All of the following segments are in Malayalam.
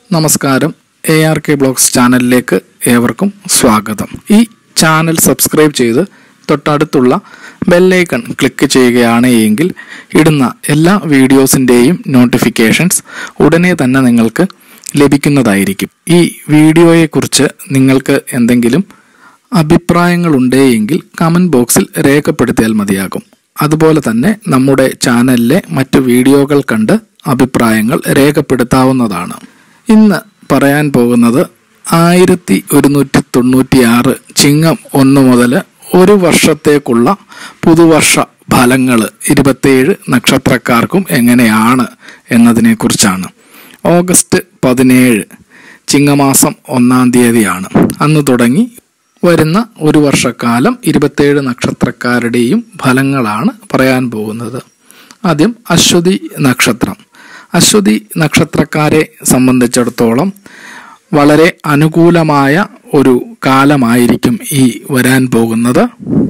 നമസ്കാരം എ ആർ കെ ബ്ലോഗ്സ് ചാനലിലേക്ക് ഏവർക്കും സ്വാഗതം ഈ ചാനൽ സബ്സ്ക്രൈബ് ചെയ്ത് തൊട്ടടുത്തുള്ള ബെല്ലൈക്കൺ ക്ലിക്ക് ചെയ്യുകയാണ് എങ്കിൽ ഇടുന്ന എല്ലാ വീഡിയോസിൻ്റെയും നോട്ടിഫിക്കേഷൻസ് ഉടനെ തന്നെ നിങ്ങൾക്ക് ലഭിക്കുന്നതായിരിക്കും ഈ വീഡിയോയെക്കുറിച്ച് നിങ്ങൾക്ക് എന്തെങ്കിലും അഭിപ്രായങ്ങളുണ്ടെങ്കിൽ കമൻറ്റ് ബോക്സിൽ രേഖപ്പെടുത്തിയാൽ മതിയാകും അതുപോലെ തന്നെ നമ്മുടെ ചാനലിലെ മറ്റു വീഡിയോകൾ കണ്ട് അഭിപ്രായങ്ങൾ രേഖപ്പെടുത്താവുന്നതാണ് ഇന്ന് പറയാൻ പോകുന്നത് ആയിരത്തി ഒരുന്നൂറ്റി തൊണ്ണൂറ്റിയാറ് ചിങ്ങം ഒന്ന് മുതൽ ഒരു വർഷത്തേക്കുള്ള പുതുവർഷ ഫലങ്ങൾ ഇരുപത്തേഴ് നക്ഷത്രക്കാർക്കും എങ്ങനെയാണ് എന്നതിനെക്കുറിച്ചാണ് ഓഗസ്റ്റ് പതിനേഴ് ചിങ്ങമാസം ഒന്നാം തീയതിയാണ് അന്ന് തുടങ്ങി വരുന്ന ഒരു വർഷക്കാലം ഇരുപത്തേഴ് നക്ഷത്രക്കാരുടെയും ഫലങ്ങളാണ് പറയാൻ പോകുന്നത് ആദ്യം അശ്വതി നക്ഷത്രം അശ്വതി നക്ഷത്രക്കാരെ സംബന്ധിച്ചിടത്തോളം വളരെ അനുകൂലമായ ഒരു കാലമായിരിക്കും ഈ വരാൻ പോകുന്നത്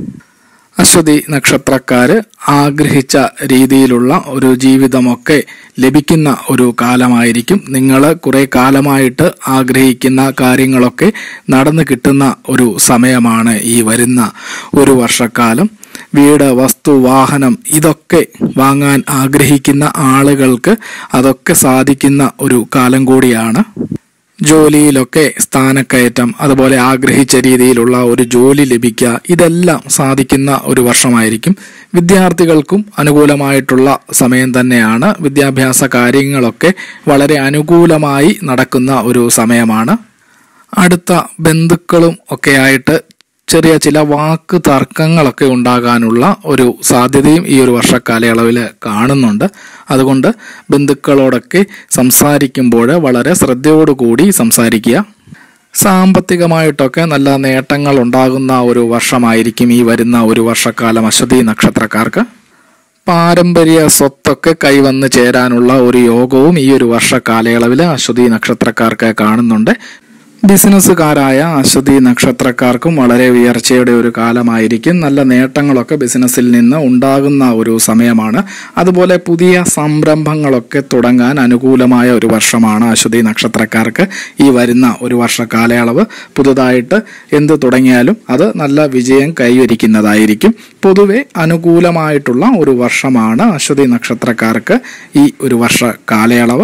അശ്വതി നക്ഷത്രക്കാര് ആഗ്രഹിച്ച രീതിയിലുള്ള ഒരു ജീവിതമൊക്കെ ലഭിക്കുന്ന ഒരു കാലമായിരിക്കും നിങ്ങൾ കുറെ കാലമായിട്ട് ആഗ്രഹിക്കുന്ന കാര്യങ്ങളൊക്കെ നടന്നു കിട്ടുന്ന ഒരു സമയമാണ് ഈ വരുന്ന ഒരു വർഷക്കാലം വീട് വസ്തു വാഹനം ഇതൊക്കെ വാങ്ങാൻ ആഗ്രഹിക്കുന്ന ആളുകൾക്ക് അതൊക്കെ സാധിക്കുന്ന ഒരു കാലം കൂടിയാണ് ജോലിയിലൊക്കെ സ്ഥാനക്കയറ്റം അതുപോലെ ആഗ്രഹിച്ച രീതിയിലുള്ള ഒരു ജോലി ലഭിക്കുക ഇതെല്ലാം സാധിക്കുന്ന ഒരു വർഷമായിരിക്കും വിദ്യാർത്ഥികൾക്കും അനുകൂലമായിട്ടുള്ള സമയം തന്നെയാണ് വിദ്യാഭ്യാസ കാര്യങ്ങളൊക്കെ വളരെ അനുകൂലമായി നടക്കുന്ന ഒരു സമയമാണ് അടുത്ത ബന്ധുക്കളും ഒക്കെയായിട്ട് ചെറിയ ചില വാക്ക് തർക്കങ്ങളൊക്കെ ഉണ്ടാകാനുള്ള ഒരു സാധ്യതയും ഈ ഒരു വർഷക്കാലയളവിൽ കാണുന്നുണ്ട് അതുകൊണ്ട് ബന്ധുക്കളോടൊക്കെ സംസാരിക്കുമ്പോൾ വളരെ ശ്രദ്ധയോടുകൂടി സംസാരിക്കുക സാമ്പത്തികമായിട്ടൊക്കെ നല്ല നേട്ടങ്ങൾ ഉണ്ടാകുന്ന ഒരു വർഷമായിരിക്കും ഈ വരുന്ന ഒരു വർഷക്കാലം അശ്വതി നക്ഷത്രക്കാർക്ക് പാരമ്പര്യ സ്വത്തൊക്കെ കൈവന്ന് ചേരാനുള്ള ഒരു യോഗവും ഈ ഒരു വർഷക്കാലയളവിൽ അശ്വതി നക്ഷത്രക്കാർക്ക് കാണുന്നുണ്ട് ബിസിനസ്സുകാരായ അശ്വതി നക്ഷത്രക്കാർക്കും വളരെ ഉയർച്ചയുടെ ഒരു കാലമായിരിക്കും നല്ല നേട്ടങ്ങളൊക്കെ ബിസിനസ്സിൽ നിന്ന് ഉണ്ടാകുന്ന ഒരു സമയമാണ് അതുപോലെ പുതിയ സംരംഭങ്ങളൊക്കെ തുടങ്ങാൻ അനുകൂലമായ ഒരു വർഷമാണ് അശ്വതി നക്ഷത്രക്കാർക്ക് ഈ വരുന്ന ഒരു വർഷ കാലയളവ് പുതുതായിട്ട് എന്ത് തുടങ്ങിയാലും അത് നല്ല വിജയം കൈവരിക്കുന്നതായിരിക്കും പൊതുവെ അനുകൂലമായിട്ടുള്ള ഒരു വർഷമാണ് അശ്വതി നക്ഷത്രക്കാർക്ക് ഈ ഒരു വർഷ കാലയളവ്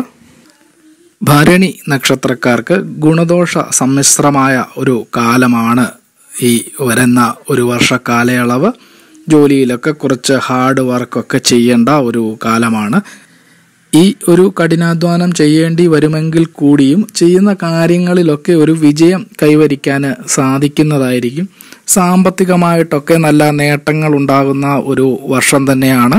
ഭരണി നക്ഷത്രക്കാർക്ക് ഗുണദോഷ സമ്മിശ്രമായ ഒരു കാലമാണ് ഈ വരുന്ന ഒരു വർഷ കാലയളവ് ജോലിയിലൊക്കെ കുറച്ച് ഹാർഡ് വർക്കൊക്കെ ചെയ്യേണ്ട ഒരു കാലമാണ് ഈ ഒരു കഠിനാധ്വാനം ചെയ്യേണ്ടി വരുമെങ്കിൽ കൂടിയും ചെയ്യുന്ന കാര്യങ്ങളിലൊക്കെ ഒരു വിജയം കൈവരിക്കാൻ സാധിക്കുന്നതായിരിക്കും സാമ്പത്തികമായിട്ടൊക്കെ നല്ല നേട്ടങ്ങൾ ഉണ്ടാകുന്ന ഒരു വർഷം തന്നെയാണ്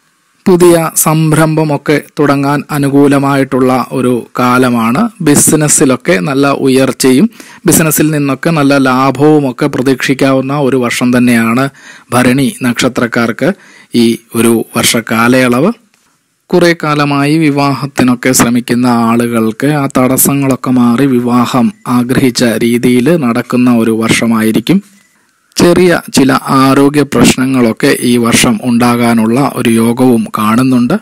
പുതിയ സംരംഭമൊക്കെ തുടങ്ങാൻ അനുകൂലമായിട്ടുള്ള ഒരു കാലമാണ് ബിസിനസ്സിലൊക്കെ നല്ല ഉയർച്ചയും ബിസിനസ്സിൽ നിന്നൊക്കെ നല്ല ലാഭവും ഒക്കെ പ്രതീക്ഷിക്കാവുന്ന ഒരു വർഷം തന്നെയാണ് ഭരണി നക്ഷത്രക്കാർക്ക് ഈ ഒരു വർഷ കാലയളവ് കുറെ കാലമായി വിവാഹത്തിനൊക്കെ ശ്രമിക്കുന്ന ആളുകൾക്ക് ആ തടസ്സങ്ങളൊക്കെ മാറി വിവാഹം ആഗ്രഹിച്ച രീതിയിൽ നടക്കുന്ന ഒരു വർഷമായിരിക്കും ചെറിയ ചില ആരോഗ്യ പ്രശ്നങ്ങളൊക്കെ ഈ വർഷം ഉണ്ടാകാനുള്ള ഒരു യോഗവും കാണുന്നുണ്ട്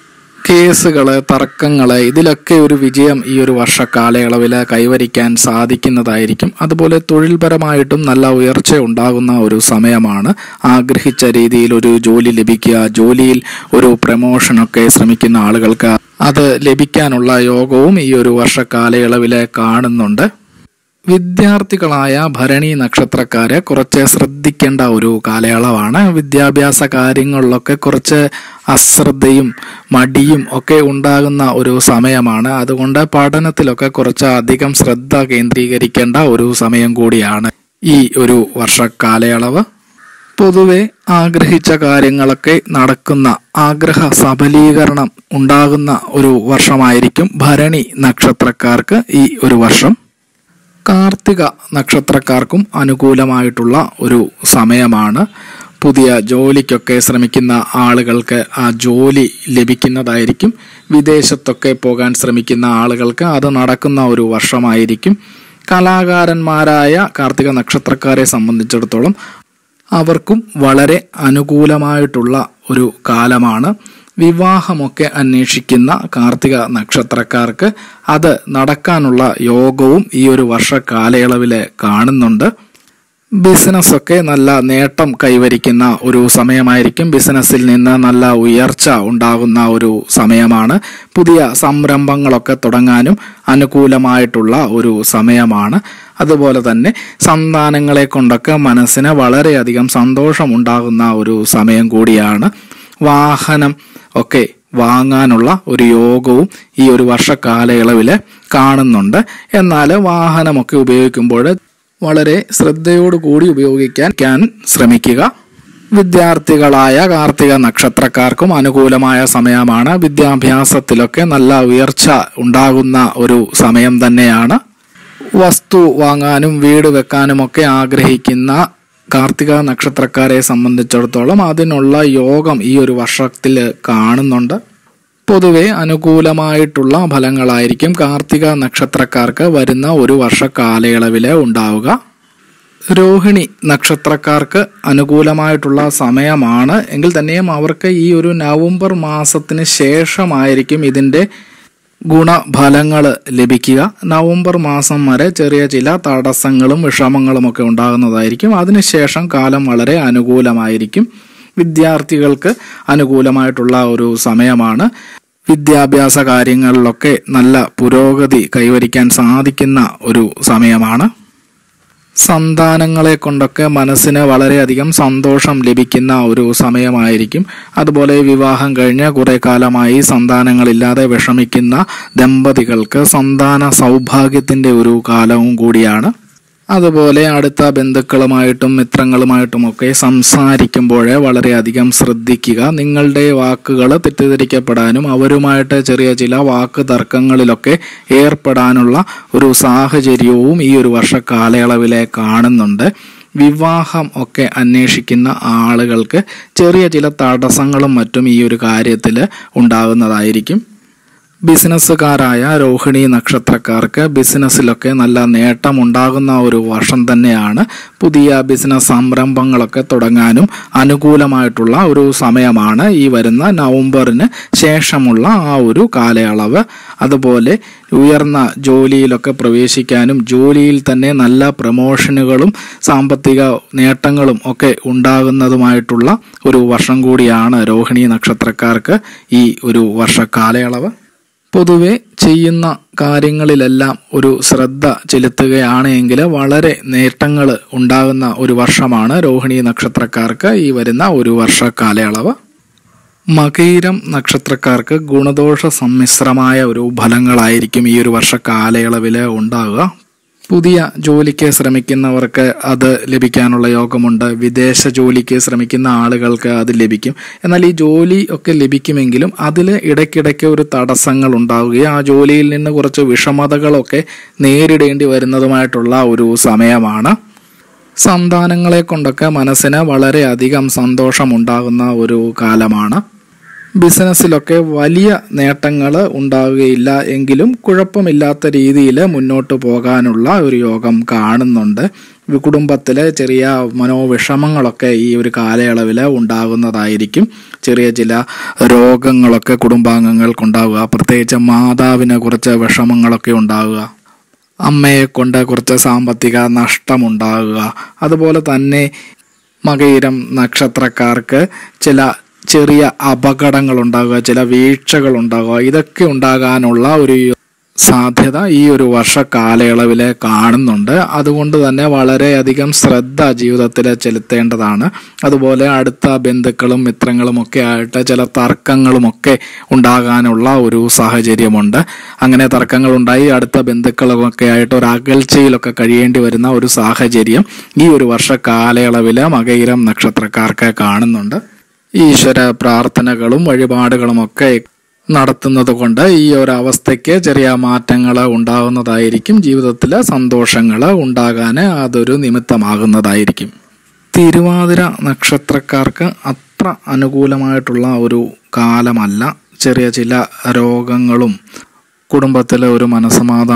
കേസുകള് തർക്കങ്ങള് ഇതിലൊക്കെ ഒരു വിജയം ഈ ഒരു വർഷ കാലയളവിൽ കൈവരിക്കാൻ സാധിക്കുന്നതായിരിക്കും അതുപോലെ തൊഴിൽപരമായിട്ടും നല്ല ഉയർച്ച ഉണ്ടാകുന്ന ഒരു സമയമാണ് ആഗ്രഹിച്ച രീതിയിൽ ഒരു ജോലി ലഭിക്കുക ജോലിയിൽ ഒരു പ്രമോഷനൊക്കെ ശ്രമിക്കുന്ന ആളുകൾക്ക് അത് ലഭിക്കാനുള്ള യോഗവും ഈ ഒരു വർഷ കാലയളവിൽ കാണുന്നുണ്ട് വിദ്യാർത്ഥികളായ ഭരണി നക്ഷത്രക്കാരെ കുറച്ച് ശ്രദ്ധിക്കേണ്ട ഒരു കാലയളവാണ് വിദ്യാഭ്യാസ കാര്യങ്ങളിലൊക്കെ കുറച്ച് അശ്രദ്ധയും മടിയും ഒക്കെ ഉണ്ടാകുന്ന ഒരു സമയമാണ് അതുകൊണ്ട് പഠനത്തിലൊക്കെ കുറച്ച് അധികം ശ്രദ്ധ കേന്ദ്രീകരിക്കേണ്ട ഒരു സമയം കൂടിയാണ് ഈ ഒരു വർഷ കാലയളവ് പൊതുവെ ആഗ്രഹിച്ച കാര്യങ്ങളൊക്കെ നടക്കുന്ന ആഗ്രഹ സബലീകരണം ഉണ്ടാകുന്ന ഒരു വർഷമായിരിക്കും ഭരണി നക്ഷത്രക്കാർക്ക് ഈ ഒരു വർഷം കാർത്തിക നക്ഷത്രക്കാർക്കും അനുകൂലമായിട്ടുള്ള ഒരു സമയമാണ് പുതിയ ജോലിക്കൊക്കെ ശ്രമിക്കുന്ന ആളുകൾക്ക് ആ ജോലി ലഭിക്കുന്നതായിരിക്കും വിദേശത്തൊക്കെ പോകാൻ ശ്രമിക്കുന്ന ആളുകൾക്ക് അത് നടക്കുന്ന ഒരു വർഷമായിരിക്കും കലാകാരന്മാരായ കാർത്തിക നക്ഷത്രക്കാരെ സംബന്ധിച്ചിടത്തോളം അവർക്കും വളരെ അനുകൂലമായിട്ടുള്ള ഒരു കാലമാണ് വിവാഹമൊക്കെ അന്വേഷിക്കുന്ന കാർത്തിക നക്ഷത്രക്കാർക്ക് അത് നടക്കാനുള്ള യോഗവും ഈ ഒരു വർഷ കാലയളവിൽ കാണുന്നുണ്ട് ബിസിനസ് ഒക്കെ നല്ല നേട്ടം കൈവരിക്കുന്ന ഒരു സമയമായിരിക്കും ബിസിനസ്സിൽ നിന്ന് നല്ല ഉയർച്ച ഉണ്ടാകുന്ന ഒരു സമയമാണ് പുതിയ സംരംഭങ്ങളൊക്കെ തുടങ്ങാനും അനുകൂലമായിട്ടുള്ള ഒരു സമയമാണ് അതുപോലെ തന്നെ സന്താനങ്ങളെ കൊണ്ടൊക്കെ മനസ്സിന് വളരെയധികം സന്തോഷം ഉണ്ടാകുന്ന ഒരു സമയം കൂടിയാണ് വാഹനം ഒക്കെ വാങ്ങാനുള്ള ഒരു യോഗവും ഈ ഒരു വർഷ കാലയളവിൽ കാണുന്നുണ്ട് എന്നാൽ വാഹനമൊക്കെ ഉപയോഗിക്കുമ്പോൾ വളരെ ശ്രദ്ധയോടുകൂടി ഉപയോഗിക്കാൻ ശ്രമിക്കുക വിദ്യാർത്ഥികളായ കാർത്തിക നക്ഷത്രക്കാർക്കും അനുകൂലമായ സമയമാണ് വിദ്യാഭ്യാസത്തിലൊക്കെ നല്ല ഉയർച്ച ഉണ്ടാകുന്ന ഒരു സമയം തന്നെയാണ് വസ്തു വാങ്ങാനും വീട് വെക്കാനുമൊക്കെ ആഗ്രഹിക്കുന്ന കാർത്തിക നക്ഷത്രക്കാരെ സംബന്ധിച്ചിടത്തോളം അതിനുള്ള യോഗം ഈ ഒരു വർഷത്തിൽ കാണുന്നുണ്ട് പൊതുവെ അനുകൂലമായിട്ടുള്ള ഫലങ്ങളായിരിക്കും കാർത്തിക നക്ഷത്രക്കാർക്ക് വരുന്ന ഒരു വർഷ കാലയളവില് ഉണ്ടാവുക രോഹിണി നക്ഷത്രക്കാർക്ക് അനുകൂലമായിട്ടുള്ള സമയമാണ് എങ്കിൽ തന്നെയും അവർക്ക് ഈ ഒരു നവംബർ മാസത്തിന് ശേഷമായിരിക്കും ഇതിൻ്റെ ഗുണഫലങ്ങൾ ലഭിക്കുക നവംബർ മാസം വരെ ചെറിയ ചില തടസ്സങ്ങളും വിഷമങ്ങളും ഒക്കെ ഉണ്ടാകുന്നതായിരിക്കും അതിനുശേഷം കാലം വളരെ അനുകൂലമായിരിക്കും വിദ്യാർത്ഥികൾക്ക് അനുകൂലമായിട്ടുള്ള ഒരു സമയമാണ് വിദ്യാഭ്യാസ കാര്യങ്ങളിലൊക്കെ നല്ല പുരോഗതി കൈവരിക്കാൻ സാധിക്കുന്ന ഒരു സമയമാണ് സന്താനങ്ങളെ കൊണ്ടൊക്കെ മനസ്സിന് വളരെയധികം സന്തോഷം ലഭിക്കുന്ന ഒരു സമയമായിരിക്കും അതുപോലെ വിവാഹം കഴിഞ്ഞ് കുറെ കാലമായി സന്താനങ്ങളില്ലാതെ വിഷമിക്കുന്ന ദമ്പതികൾക്ക് സന്താന സൗഭാഗ്യത്തിന്റെ ഒരു കാലവും കൂടിയാണ് അതുപോലെ അടുത്ത ബന്ധുക്കളുമായിട്ടും മിത്രങ്ങളുമായിട്ടുമൊക്കെ സംസാരിക്കുമ്പോൾ വളരെയധികം ശ്രദ്ധിക്കുക നിങ്ങളുടെ വാക്കുകൾ തെറ്റിദ്ധരിക്കപ്പെടാനും അവരുമായിട്ട് ചെറിയ ചില വാക്ക് തർക്കങ്ങളിലൊക്കെ ഏർപ്പെടാനുള്ള ഒരു സാഹചര്യവും ഈ ഒരു വർഷ കാലയളവിലെ കാണുന്നുണ്ട് വിവാഹം ഒക്കെ അന്വേഷിക്കുന്ന ആളുകൾക്ക് ചെറിയ ചില തടസ്സങ്ങളും മറ്റും ഈ ഒരു കാര്യത്തിൽ ഉണ്ടാകുന്നതായിരിക്കും ബിസിനസ്സുകാരായ രോഹിണി നക്ഷത്രക്കാർക്ക് ബിസിനസ്സിലൊക്കെ നല്ല നേട്ടം ഉണ്ടാകുന്ന ഒരു വർഷം തന്നെയാണ് പുതിയ ബിസിനസ് സംരംഭങ്ങളൊക്കെ തുടങ്ങാനും അനുകൂലമായിട്ടുള്ള ഒരു സമയമാണ് ഈ വരുന്ന നവംബറിന് ശേഷമുള്ള ആ ഒരു കാലയളവ് അതുപോലെ ഉയർന്ന ജോലിയിലൊക്കെ പ്രവേശിക്കാനും ജോലിയിൽ തന്നെ നല്ല പ്രമോഷനുകളും സാമ്പത്തിക നേട്ടങ്ങളും ഒക്കെ ഉണ്ടാകുന്നതുമായിട്ടുള്ള ഒരു വർഷം കൂടിയാണ് രോഹിണി നക്ഷത്രക്കാർക്ക് ഈ ഒരു വർഷ കാലയളവ് പൊതുവെ ചെയ്യുന്ന കാര്യങ്ങളിലെല്ലാം ഒരു ശ്രദ്ധ ചെലുത്തുകയാണ് എങ്കിൽ വളരെ നേട്ടങ്ങൾ ഉണ്ടാകുന്ന ഒരു വർഷമാണ് രോഹിണി നക്ഷത്രക്കാർക്ക് ഈ വരുന്ന ഒരു വർഷ കാലയളവ് മകീരം നക്ഷത്രക്കാർക്ക് ഗുണദോഷ സമ്മിശ്രമായ ഒരു ഫലങ്ങളായിരിക്കും ഈ ഒരു വർഷ കാലയളവിൽ ഉണ്ടാകുക പുതിയ ജോലിക്ക് ശ്രമിക്കുന്നവർക്ക് അത് ലഭിക്കാനുള്ള യോഗമുണ്ട് വിദേശ ജോലിക്ക് ശ്രമിക്കുന്ന ആളുകൾക്ക് അത് ലഭിക്കും എന്നാൽ ഈ ജോലി ഒക്കെ ലഭിക്കുമെങ്കിലും അതിൽ ഇടയ്ക്കിടയ്ക്ക് ഒരു തടസ്സങ്ങൾ ഉണ്ടാവുകയും ആ ജോലിയിൽ നിന്ന് കുറച്ച് വിഷമതകളൊക്കെ നേരിടേണ്ടി വരുന്നതുമായിട്ടുള്ള ഒരു സമയമാണ് സന്താനങ്ങളെ കൊണ്ടൊക്കെ മനസ്സിന് വളരെയധികം സന്തോഷമുണ്ടാകുന്ന ഒരു കാലമാണ് ബിസിനസ്സിലൊക്കെ വലിയ നേട്ടങ്ങൾ ഉണ്ടാവുകയില്ല എങ്കിലും കുഴപ്പമില്ലാത്ത രീതിയിൽ മുന്നോട്ട് പോകാനുള്ള ഒരു യോഗം കാണുന്നുണ്ട് കുടുംബത്തിലെ ചെറിയ മനോവിഷമങ്ങളൊക്കെ ഈ ഒരു കാലയളവിൽ ഉണ്ടാകുന്നതായിരിക്കും ചെറിയ ചില രോഗങ്ങളൊക്കെ കുടുംബാംഗങ്ങൾക്കുണ്ടാവുക പ്രത്യേകിച്ച് മാതാവിന് കുറച്ച് വിഷമങ്ങളൊക്കെ ഉണ്ടാവുക അമ്മയെ കൊണ്ട് കുറച്ച് സാമ്പത്തിക നഷ്ടമുണ്ടാകുക അതുപോലെ തന്നെ മകയിരം നക്ഷത്രക്കാർക്ക് ചില ചെറിയ അപകടങ്ങൾ ഉണ്ടാകുക ചില വീഴ്ചകൾ ഉണ്ടാകുക ഇതൊക്കെ ഉണ്ടാകാനുള്ള ഒരു സാധ്യത ഈ ഒരു വർഷ കാലയളവിൽ കാണുന്നുണ്ട് അതുകൊണ്ട് തന്നെ വളരെയധികം ശ്രദ്ധ ജീവിതത്തിൽ ചെലുത്തേണ്ടതാണ് അതുപോലെ അടുത്ത ബന്ധുക്കളും മിത്രങ്ങളും ഒക്കെ ആയിട്ട് ചില തർക്കങ്ങളുമൊക്കെ ഉണ്ടാകാനുള്ള ഒരു സാഹചര്യമുണ്ട് അങ്ങനെ തർക്കങ്ങൾ ഉണ്ടായി അടുത്ത ബന്ധുക്കളുമൊക്കെ ആയിട്ട് ഒരു അകൽച്ചയിലൊക്കെ കഴിയേണ്ടി വരുന്ന ഒരു സാഹചര്യം ഈ ഒരു വർഷ കാലയളവിൽ മകയിരം നക്ഷത്രക്കാർക്ക് കാണുന്നുണ്ട് ഈശ്വര പ്രാർത്ഥനകളും വഴിപാടുകളുമൊക്കെ നടത്തുന്നത് കൊണ്ട് ഈ ഒരു അവസ്ഥയ്ക്ക് ചെറിയ മാറ്റങ്ങൾ ഉണ്ടാകുന്നതായിരിക്കും ജീവിതത്തിൽ സന്തോഷങ്ങൾ ഉണ്ടാകാൻ അതൊരു നിമിത്തമാകുന്നതായിരിക്കും തിരുവാതിര നക്ഷത്രക്കാർക്ക് അത്ര അനുകൂലമായിട്ടുള്ള ഒരു കാലമല്ല ചെറിയ ചില രോഗങ്ങളും കുടുംബത്തിലെ ഒരു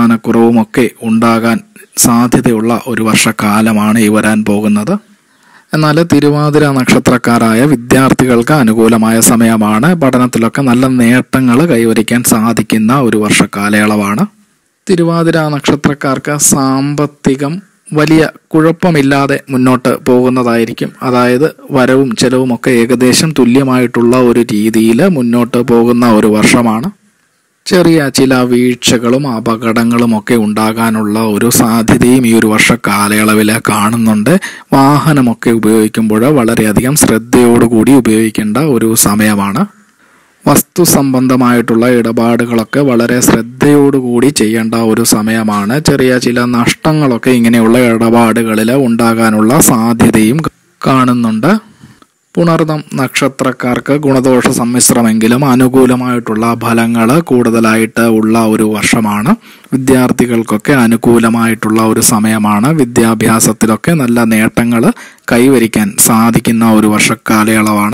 മനസമാധാനക്കുറവുമൊക്കെ ഉണ്ടാകാൻ സാധ്യതയുള്ള ഒരു വർഷക്കാലമാണ് ഈ വരാൻ പോകുന്നത് എന്നാൽ തിരുവാതിര നക്ഷത്രക്കാരായ വിദ്യാർത്ഥികൾക്ക് അനുകൂലമായ സമയമാണ് പഠനത്തിലൊക്കെ നല്ല നേട്ടങ്ങൾ കൈവരിക്കാൻ സാധിക്കുന്ന ഒരു വർഷ കാലയളവാണ് തിരുവാതിര നക്ഷത്രക്കാർക്ക് സാമ്പത്തികം വലിയ കുഴപ്പമില്ലാതെ മുന്നോട്ട് പോകുന്നതായിരിക്കും അതായത് വരവും ചെലവും ഒക്കെ ഏകദേശം തുല്യമായിട്ടുള്ള ഒരു രീതിയിൽ മുന്നോട്ട് പോകുന്ന ഒരു വർഷമാണ് ചെറിയ ചില വീഴ്ചകളും അപകടങ്ങളും ഒക്കെ ഉണ്ടാകാനുള്ള ഒരു സാധ്യതയും ഈ ഒരു വർഷ കാലയളവിൽ കാണുന്നുണ്ട് വാഹനമൊക്കെ ഉപയോഗിക്കുമ്പോൾ വളരെയധികം ശ്രദ്ധയോടുകൂടി ഉപയോഗിക്കേണ്ട ഒരു സമയമാണ് വസ്തു സംബന്ധമായിട്ടുള്ള ഇടപാടുകളൊക്കെ വളരെ ശ്രദ്ധയോടുകൂടി ചെയ്യേണ്ട ഒരു സമയമാണ് ചെറിയ ചില നഷ്ടങ്ങളൊക്കെ ഇങ്ങനെയുള്ള ഇടപാടുകളിൽ ഉണ്ടാകാനുള്ള സാധ്യതയും കാണുന്നുണ്ട് പുണർദം നക്ഷത്രക്കാർക്ക് ഗുണദോഷ സമ്മിശ്രമെങ്കിലും അനുകൂലമായിട്ടുള്ള ഫലങ്ങൾ കൂടുതലായിട്ട് ഉള്ള ഒരു വർഷമാണ് വിദ്യാർത്ഥികൾക്കൊക്കെ അനുകൂലമായിട്ടുള്ള ഒരു സമയമാണ് വിദ്യാഭ്യാസത്തിലൊക്കെ നല്ല നേട്ടങ്ങൾ കൈവരിക്കാൻ സാധിക്കുന്ന ഒരു വർഷക്കാലയളവാണ്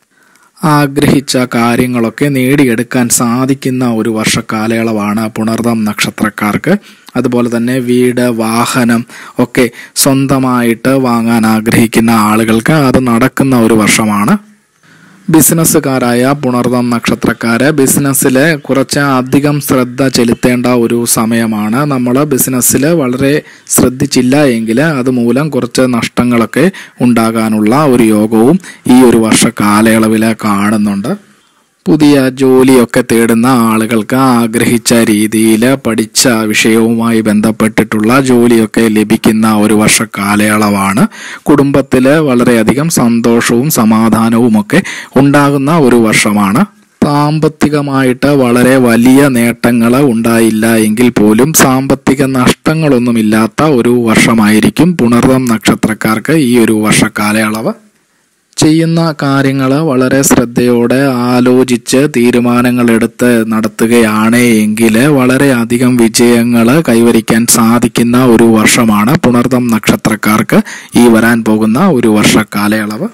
ആഗ്രഹിച്ച കാര്യങ്ങളൊക്കെ നേടിയെടുക്കാൻ സാധിക്കുന്ന ഒരു വർഷക്കാലയളവാണ് പുണർദം നക്ഷത്രക്കാർക്ക് അതുപോലെ തന്നെ വീട് വാഹനം ഒക്കെ സ്വന്തമായിട്ട് വാങ്ങാൻ ആഗ്രഹിക്കുന്ന ആളുകൾക്ക് അത് നടക്കുന്ന ഒരു വർഷമാണ് ബിസിനസ്സുകാരായ പുണർദം നക്ഷത്രക്കാര് ബിസിനസ്സിൽ കുറച്ച് അധികം ശ്രദ്ധ ചെലുത്തേണ്ട ഒരു സമയമാണ് നമ്മൾ ബിസിനസ്സിൽ വളരെ ശ്രദ്ധിച്ചില്ല എങ്കിൽ അതുമൂലം കുറച്ച് നഷ്ടങ്ങളൊക്കെ ഉണ്ടാകാനുള്ള ഒരു യോഗവും ഈ ഒരു വർഷ കാലയളവിൽ കാണുന്നുണ്ട് പുതിയ ജോലിയൊക്കെ തേടുന്ന ആളുകൾക്ക് ആഗ്രഹിച്ച രീതിയിൽ പഠിച്ച വിഷയവുമായി ബന്ധപ്പെട്ടിട്ടുള്ള ജോലിയൊക്കെ ലഭിക്കുന്ന ഒരു വർഷ കാലയളവാണ് കുടുംബത്തിൽ വളരെയധികം സന്തോഷവും സമാധാനവും ഒക്കെ ഉണ്ടാകുന്ന ഒരു വർഷമാണ് സാമ്പത്തികമായിട്ട് വളരെ വലിയ നേട്ടങ്ങൾ ഉണ്ടായില്ല എങ്കിൽ പോലും സാമ്പത്തിക നഷ്ടങ്ങളൊന്നുമില്ലാത്ത ഒരു വർഷമായിരിക്കും പുണർദം നക്ഷത്രക്കാർക്ക് ഈ ഒരു വർഷക്കാലയളവ് ചെയ്യുന്ന കാര്യങ്ങൾ വളരെ ശ്രദ്ധയോടെ ആലോചിച്ച് തീരുമാനങ്ങൾ എടുത്ത് നടത്തുകയാണ് എങ്കിൽ വളരെയധികം വിജയങ്ങൾ കൈവരിക്കാൻ സാധിക്കുന്ന ഒരു വർഷമാണ് പുണർദം നക്ഷത്രക്കാർക്ക് ഈ വരാൻ പോകുന്ന ഒരു വർഷ കാലയളവ്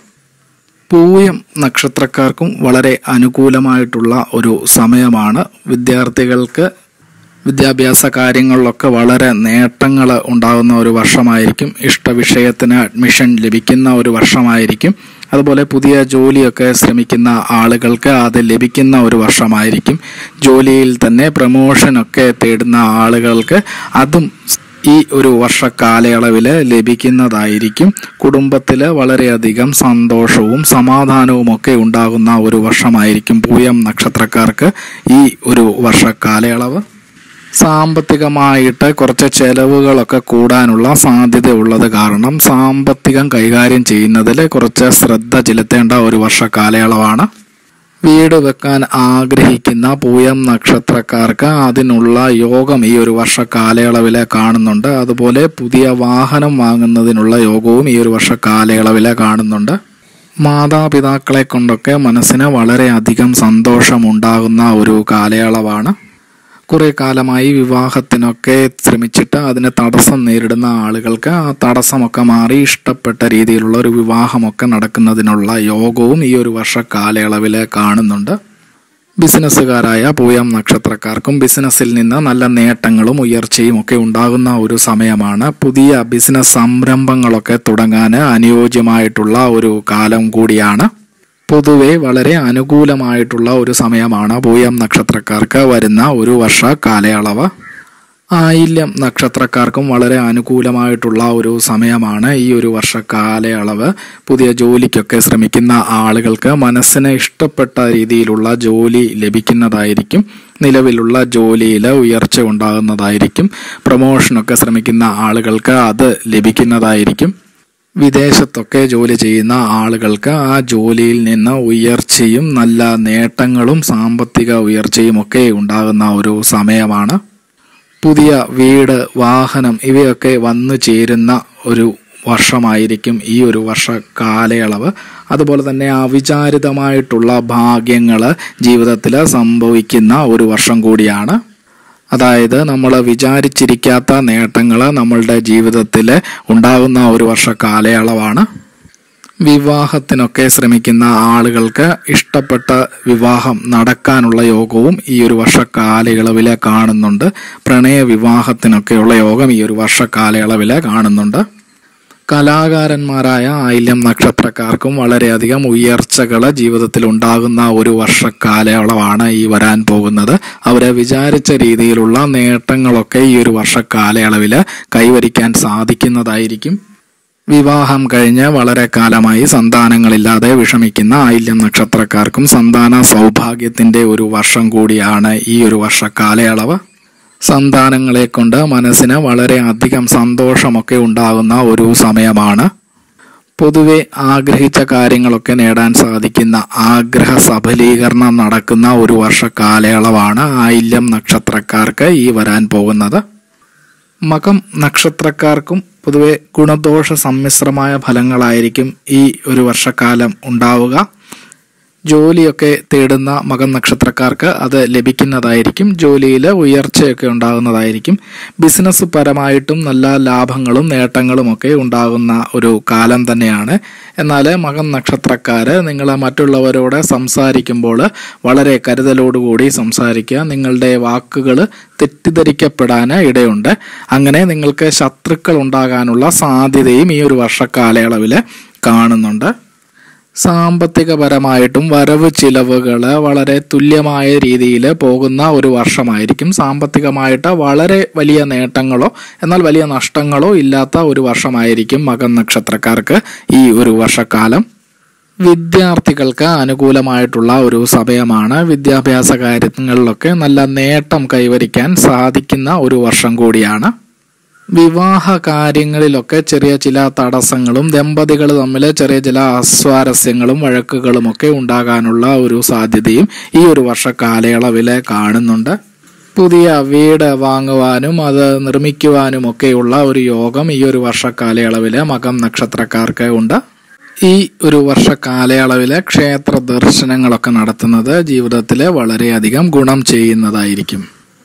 പൂയം നക്ഷത്രക്കാർക്കും വളരെ അനുകൂലമായിട്ടുള്ള ഒരു സമയമാണ് വിദ്യാർത്ഥികൾക്ക് വിദ്യാഭ്യാസ കാര്യങ്ങളിലൊക്കെ വളരെ നേട്ടങ്ങൾ ഉണ്ടാകുന്ന ഒരു വർഷമായിരിക്കും ഇഷ്ട വിഷയത്തിന് അഡ്മിഷൻ ലഭിക്കുന്ന ഒരു വർഷമായിരിക്കും അതുപോലെ പുതിയ ജോലിയൊക്കെ ശ്രമിക്കുന്ന ആളുകൾക്ക് അത് ലഭിക്കുന്ന ഒരു വർഷമായിരിക്കും ജോലിയിൽ തന്നെ പ്രമോഷനൊക്കെ തേടുന്ന ആളുകൾക്ക് അതും ഈ ഒരു വർഷ കാലയളവിൽ ലഭിക്കുന്നതായിരിക്കും കുടുംബത്തിൽ വളരെയധികം സന്തോഷവും സമാധാനവും ഒക്കെ ഉണ്ടാകുന്ന ഒരു വർഷമായിരിക്കും പൂയം നക്ഷത്രക്കാർക്ക് ഈ ഒരു വർഷ കാലയളവ് സാമ്പത്തികമായിട്ട് കുറച്ച് ചെലവുകളൊക്കെ കൂടാനുള്ള സാധ്യത ഉള്ളത് കാരണം സാമ്പത്തികം കൈകാര്യം ചെയ്യുന്നതിൽ കുറച്ച് ശ്രദ്ധ ചെലുത്തേണ്ട ഒരു വർഷ കാലയളവാണ് വീട് വെക്കാൻ ആഗ്രഹിക്കുന്ന പൂയം നക്ഷത്രക്കാർക്ക് അതിനുള്ള യോഗം ഈ ഒരു വർഷ കാലയളവിൽ കാണുന്നുണ്ട് അതുപോലെ പുതിയ വാഹനം വാങ്ങുന്നതിനുള്ള യോഗവും ഈ ഒരു വർഷ കാലയളവിൽ കാണുന്നുണ്ട് മാതാപിതാക്കളെ കൊണ്ടൊക്കെ മനസ്സിന് വളരെയധികം സന്തോഷമുണ്ടാകുന്ന ഒരു കാലയളവാണ് കുറെ കാലമായി വിവാഹത്തിനൊക്കെ ശ്രമിച്ചിട്ട് അതിന് തടസ്സം നേരിടുന്ന ആളുകൾക്ക് ആ തടസ്സമൊക്കെ മാറി ഇഷ്ടപ്പെട്ട രീതിയിലുള്ള ഒരു വിവാഹമൊക്കെ നടക്കുന്നതിനുള്ള യോഗവും ഈ ഒരു വർഷ കാലയളവിൽ കാണുന്നുണ്ട് ബിസിനസ്സുകാരായ പൂയം നക്ഷത്രക്കാർക്കും ബിസിനസ്സിൽ നിന്ന് നല്ല നേട്ടങ്ങളും ഉയർച്ചയും ഒക്കെ ഉണ്ടാകുന്ന ഒരു സമയമാണ് പുതിയ ബിസിനസ് സംരംഭങ്ങളൊക്കെ തുടങ്ങാൻ അനുയോജ്യമായിട്ടുള്ള ഒരു കാലം കൂടിയാണ് പൊതുവെ വളരെ അനുകൂലമായിട്ടുള്ള ഒരു സമയമാണ് പൂയം നക്ഷത്രക്കാർക്ക് വരുന്ന ഒരു വർഷ കാലയളവ് ആയില്യം നക്ഷത്രക്കാർക്കും വളരെ അനുകൂലമായിട്ടുള്ള ഒരു സമയമാണ് ഈ ഒരു വർഷ കാലയളവ് പുതിയ ജോലിക്കൊക്കെ ശ്രമിക്കുന്ന ആളുകൾക്ക് മനസ്സിന് ഇഷ്ടപ്പെട്ട രീതിയിലുള്ള ജോലി ലഭിക്കുന്നതായിരിക്കും നിലവിലുള്ള ജോലിയിൽ ഉയർച്ച ഉണ്ടാകുന്നതായിരിക്കും പ്രൊമോഷനൊക്കെ ശ്രമിക്കുന്ന ആളുകൾക്ക് അത് ലഭിക്കുന്നതായിരിക്കും വിദേശത്തൊക്കെ ജോലി ചെയ്യുന്ന ആളുകൾക്ക് ആ ജോലിയിൽ നിന്ന് ഉയർച്ചയും നല്ല നേട്ടങ്ങളും സാമ്പത്തിക ഉയർച്ചയും ഒക്കെ ഉണ്ടാകുന്ന ഒരു സമയമാണ് പുതിയ വീട് വാഹനം ഇവയൊക്കെ വന്നു ചേരുന്ന ഒരു വർഷമായിരിക്കും ഈ ഒരു വർഷ കാലയളവ് അതുപോലെ തന്നെ അവിചാരിതമായിട്ടുള്ള ഭാഗ്യങ്ങൾ ജീവിതത്തിൽ സംഭവിക്കുന്ന ഒരു വർഷം കൂടിയാണ് അതായത് നമ്മൾ വിചാരിച്ചിരിക്കാത്ത നേട്ടങ്ങൾ നമ്മളുടെ ജീവിതത്തിൽ ഉണ്ടാകുന്ന ഒരു വർഷ കാലയളവാണ് വിവാഹത്തിനൊക്കെ ശ്രമിക്കുന്ന ആളുകൾക്ക് ഇഷ്ടപ്പെട്ട വിവാഹം നടക്കാനുള്ള യോഗവും ഈ ഒരു വർഷ കാലയളവിൽ കാണുന്നുണ്ട് പ്രണയ വിവാഹത്തിനൊക്കെയുള്ള യോഗം ഈ ഒരു വർഷ കാലയളവിൽ കാണുന്നുണ്ട് കലാകാരന്മാരായ ആയില്യം നക്ഷത്രക്കാർക്കും വളരെയധികം ഉയർച്ചകൾ ജീവിതത്തിൽ ഉണ്ടാകുന്ന ഒരു വർഷക്കാലയളവാണ് ഈ വരാൻ പോകുന്നത് അവരെ വിചാരിച്ച രീതിയിലുള്ള നേട്ടങ്ങളൊക്കെ ഈ ഒരു വർഷക്കാലയളവിൽ കൈവരിക്കാൻ സാധിക്കുന്നതായിരിക്കും വിവാഹം കഴിഞ്ഞ് വളരെ കാലമായി സന്താനങ്ങളില്ലാതെ വിഷമിക്കുന്ന ആയില്യം നക്ഷത്രക്കാർക്കും സന്താന സൗഭാഗ്യത്തിന്റെ ഒരു വർഷം കൂടിയാണ് ഈ ഒരു വർഷക്കാലയളവ് സന്താനങ്ങളെ കൊണ്ട് മനസ്സിന് വളരെ അധികം സന്തോഷമൊക്കെ ഉണ്ടാകുന്ന ഒരു സമയമാണ് പൊതുവെ ആഗ്രഹിച്ച കാര്യങ്ങളൊക്കെ നേടാൻ സാധിക്കുന്ന ആഗ്രഹ സഫലീകരണം നടക്കുന്ന ഒരു വർഷക്കാലയളവാണ് ആയില്യം നക്ഷത്രക്കാർക്ക് ഈ വരാൻ പോകുന്നത് മകം നക്ഷത്രക്കാർക്കും പൊതുവെ ഗുണദോഷ സമ്മിശ്രമായ ഫലങ്ങളായിരിക്കും ഈ ഒരു വർഷക്കാലം ഉണ്ടാവുക ജോലിയൊക്കെ തേടുന്ന മകൻ നക്ഷത്രക്കാർക്ക് അത് ലഭിക്കുന്നതായിരിക്കും ജോലിയിൽ ഉയർച്ചയൊക്കെ ഉണ്ടാകുന്നതായിരിക്കും ബിസിനസ് പരമായിട്ടും നല്ല ലാഭങ്ങളും നേട്ടങ്ങളും ഒക്കെ ഉണ്ടാകുന്ന ഒരു കാലം തന്നെയാണ് എന്നാൽ മകൻ നക്ഷത്രക്കാര് നിങ്ങൾ മറ്റുള്ളവരോട് സംസാരിക്കുമ്പോൾ വളരെ കരുതലോടുകൂടി സംസാരിക്കുക നിങ്ങളുടെ വാക്കുകൾ തെറ്റിദ്ധരിക്കപ്പെടാൻ ഇടയുണ്ട് അങ്ങനെ നിങ്ങൾക്ക് ശത്രുക്കൾ ഉണ്ടാകാനുള്ള സാധ്യതയും ഈ ഒരു വർഷക്കാലയളവിൽ കാണുന്നുണ്ട് സാമ്പത്തികപരമായിട്ടും വരവ് ചിലവുകൾ വളരെ തുല്യമായ രീതിയിൽ പോകുന്ന ഒരു വർഷമായിരിക്കും സാമ്പത്തികമായിട്ട് വളരെ വലിയ നേട്ടങ്ങളോ എന്നാൽ വലിയ നഷ്ടങ്ങളോ ഇല്ലാത്ത ഒരു വർഷമായിരിക്കും മകൻ നക്ഷത്രക്കാർക്ക് ഈ ഒരു വർഷക്കാലം വിദ്യാർത്ഥികൾക്ക് അനുകൂലമായിട്ടുള്ള ഒരു സമയമാണ് വിദ്യാഭ്യാസ കാര്യങ്ങളിലൊക്കെ നല്ല നേട്ടം കൈവരിക്കാൻ സാധിക്കുന്ന ഒരു വർഷം കൂടിയാണ് വിവാഹ കാര്യങ്ങളിലൊക്കെ ചെറിയ ചില തടസ്സങ്ങളും ദമ്പതികൾ തമ്മിൽ ചെറിയ ചില അസ്വാരസ്യങ്ങളും വഴക്കുകളും ഒക്കെ ഉണ്ടാകാനുള്ള ഒരു സാധ്യതയും ഈ ഒരു വർഷ കാലയളവിൽ കാണുന്നുണ്ട് പുതിയ വീട് വാങ്ങുവാനും അത് നിർമ്മിക്കുവാനും ഒക്കെയുള്ള ഒരു യോഗം ഈ ഒരു വർഷ കാലയളവിൽ മകം നക്ഷത്രക്കാർക്ക് ഉണ്ട് ഈ ഒരു വർഷ കാലയളവിൽ ക്ഷേത്ര ദർശനങ്ങളൊക്കെ നടത്തുന്നത് ജീവിതത്തിൽ വളരെയധികം ഗുണം ചെയ്യുന്നതായിരിക്കും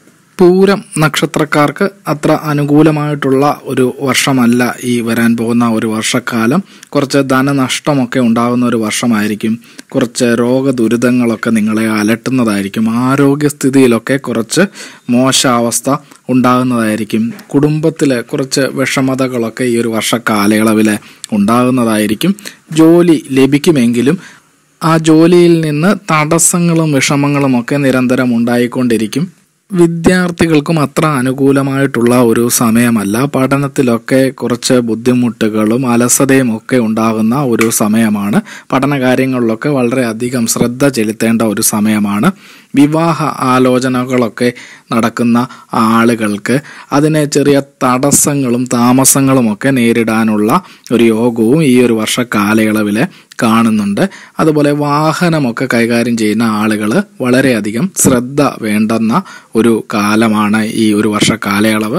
പൂരം നക്ഷത്രക്കാർക്ക് അത്ര അനുകൂലമായിട്ടുള്ള ഒരു വർഷമല്ല ഈ വരാൻ പോകുന്ന ഒരു വർഷക്കാലം കുറച്ച് ധനനഷ്ടമൊക്കെ ഉണ്ടാകുന്ന ഒരു വർഷമായിരിക്കും കുറച്ച് രോഗദുരിതങ്ങളൊക്കെ നിങ്ങളെ അലട്ടുന്നതായിരിക്കും ആരോഗ്യസ്ഥിതിയിലൊക്കെ കുറച്ച് മോശാവസ്ഥ ഉണ്ടാകുന്നതായിരിക്കും കുടുംബത്തിൽ കുറച്ച് വിഷമതകളൊക്കെ ഈ ഒരു വർഷക്കാലയളവിൽ ഉണ്ടാകുന്നതായിരിക്കും ജോലി ലഭിക്കുമെങ്കിലും ആ ജോലിയിൽ നിന്ന് തടസ്സങ്ങളും വിഷമങ്ങളും ഒക്കെ നിരന്തരം ഉണ്ടായിക്കൊണ്ടിരിക്കും വിദ്യാർത്ഥികൾക്കും അത്ര അനുകൂലമായിട്ടുള്ള ഒരു സമയമല്ല പഠനത്തിലൊക്കെ കുറച്ച് ബുദ്ധിമുട്ടുകളും അലസതയും ഒക്കെ ഉണ്ടാകുന്ന ഒരു സമയമാണ് പഠന കാര്യങ്ങളിലൊക്കെ വളരെയധികം ശ്രദ്ധ ചെലുത്തേണ്ട ഒരു സമയമാണ് വിവാഹ ആലോചനകളൊക്കെ നടക്കുന്ന ആളുകൾക്ക് അതിനെ ചെറിയ തടസ്സങ്ങളും താമസങ്ങളും ഒക്കെ നേരിടാനുള്ള ഒരു യോഗവും ഈ ഒരു വർഷ കാലയളവിൽ കാണുന്നുണ്ട് അതുപോലെ വാഹനമൊക്കെ കൈകാര്യം ചെയ്യുന്ന ആളുകൾ വളരെയധികം ശ്രദ്ധ വേണ്ടുന്ന ഒരു കാലമാണ് ഈ ഒരു വർഷ കാലയളവ്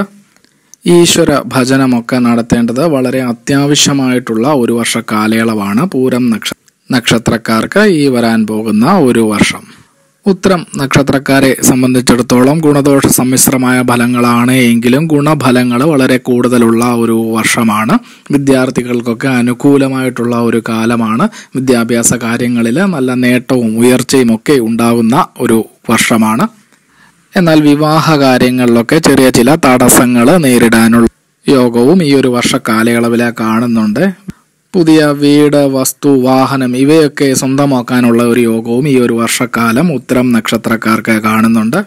ഈശ്വര ഭജനമൊക്കെ നടത്തേണ്ടത് വളരെ അത്യാവശ്യമായിട്ടുള്ള ഒരു വർഷ കാലയളവാണ് പൂരം നക്ഷ നക്ഷത്രക്കാർക്ക് ഈ വരാൻ പോകുന്ന ഒരു വർഷം ഉത്തരം നക്ഷത്രക്കാരെ സംബന്ധിച്ചിടത്തോളം ഗുണദോഷ സമ്മിശ്രമായ ഫലങ്ങളാണ് എങ്കിലും ഗുണഫലങ്ങൾ വളരെ കൂടുതലുള്ള ഒരു വർഷമാണ് വിദ്യാർത്ഥികൾക്കൊക്കെ അനുകൂലമായിട്ടുള്ള ഒരു കാലമാണ് വിദ്യാഭ്യാസ കാര്യങ്ങളിൽ നല്ല നേട്ടവും ഉയർച്ചയും ഒക്കെ ഉണ്ടാകുന്ന ഒരു വർഷമാണ് എന്നാൽ വിവാഹ കാര്യങ്ങളിലൊക്കെ ചെറിയ ചില തടസ്സങ്ങൾ നേരിടാനുള്ള യോഗവും ഈ ഒരു വർഷ കാലയളവിൽ കാണുന്നുണ്ട് പുതിയ വീട് വസ്തു വാഹനം ഇവയൊക്കെ സ്വന്തമാക്കാനുള്ള ഒരു യോഗവും ഈ ഒരു വർഷക്കാലം ഉത്തരം നക്ഷത്രക്കാർക്ക് കാണുന്നുണ്ട്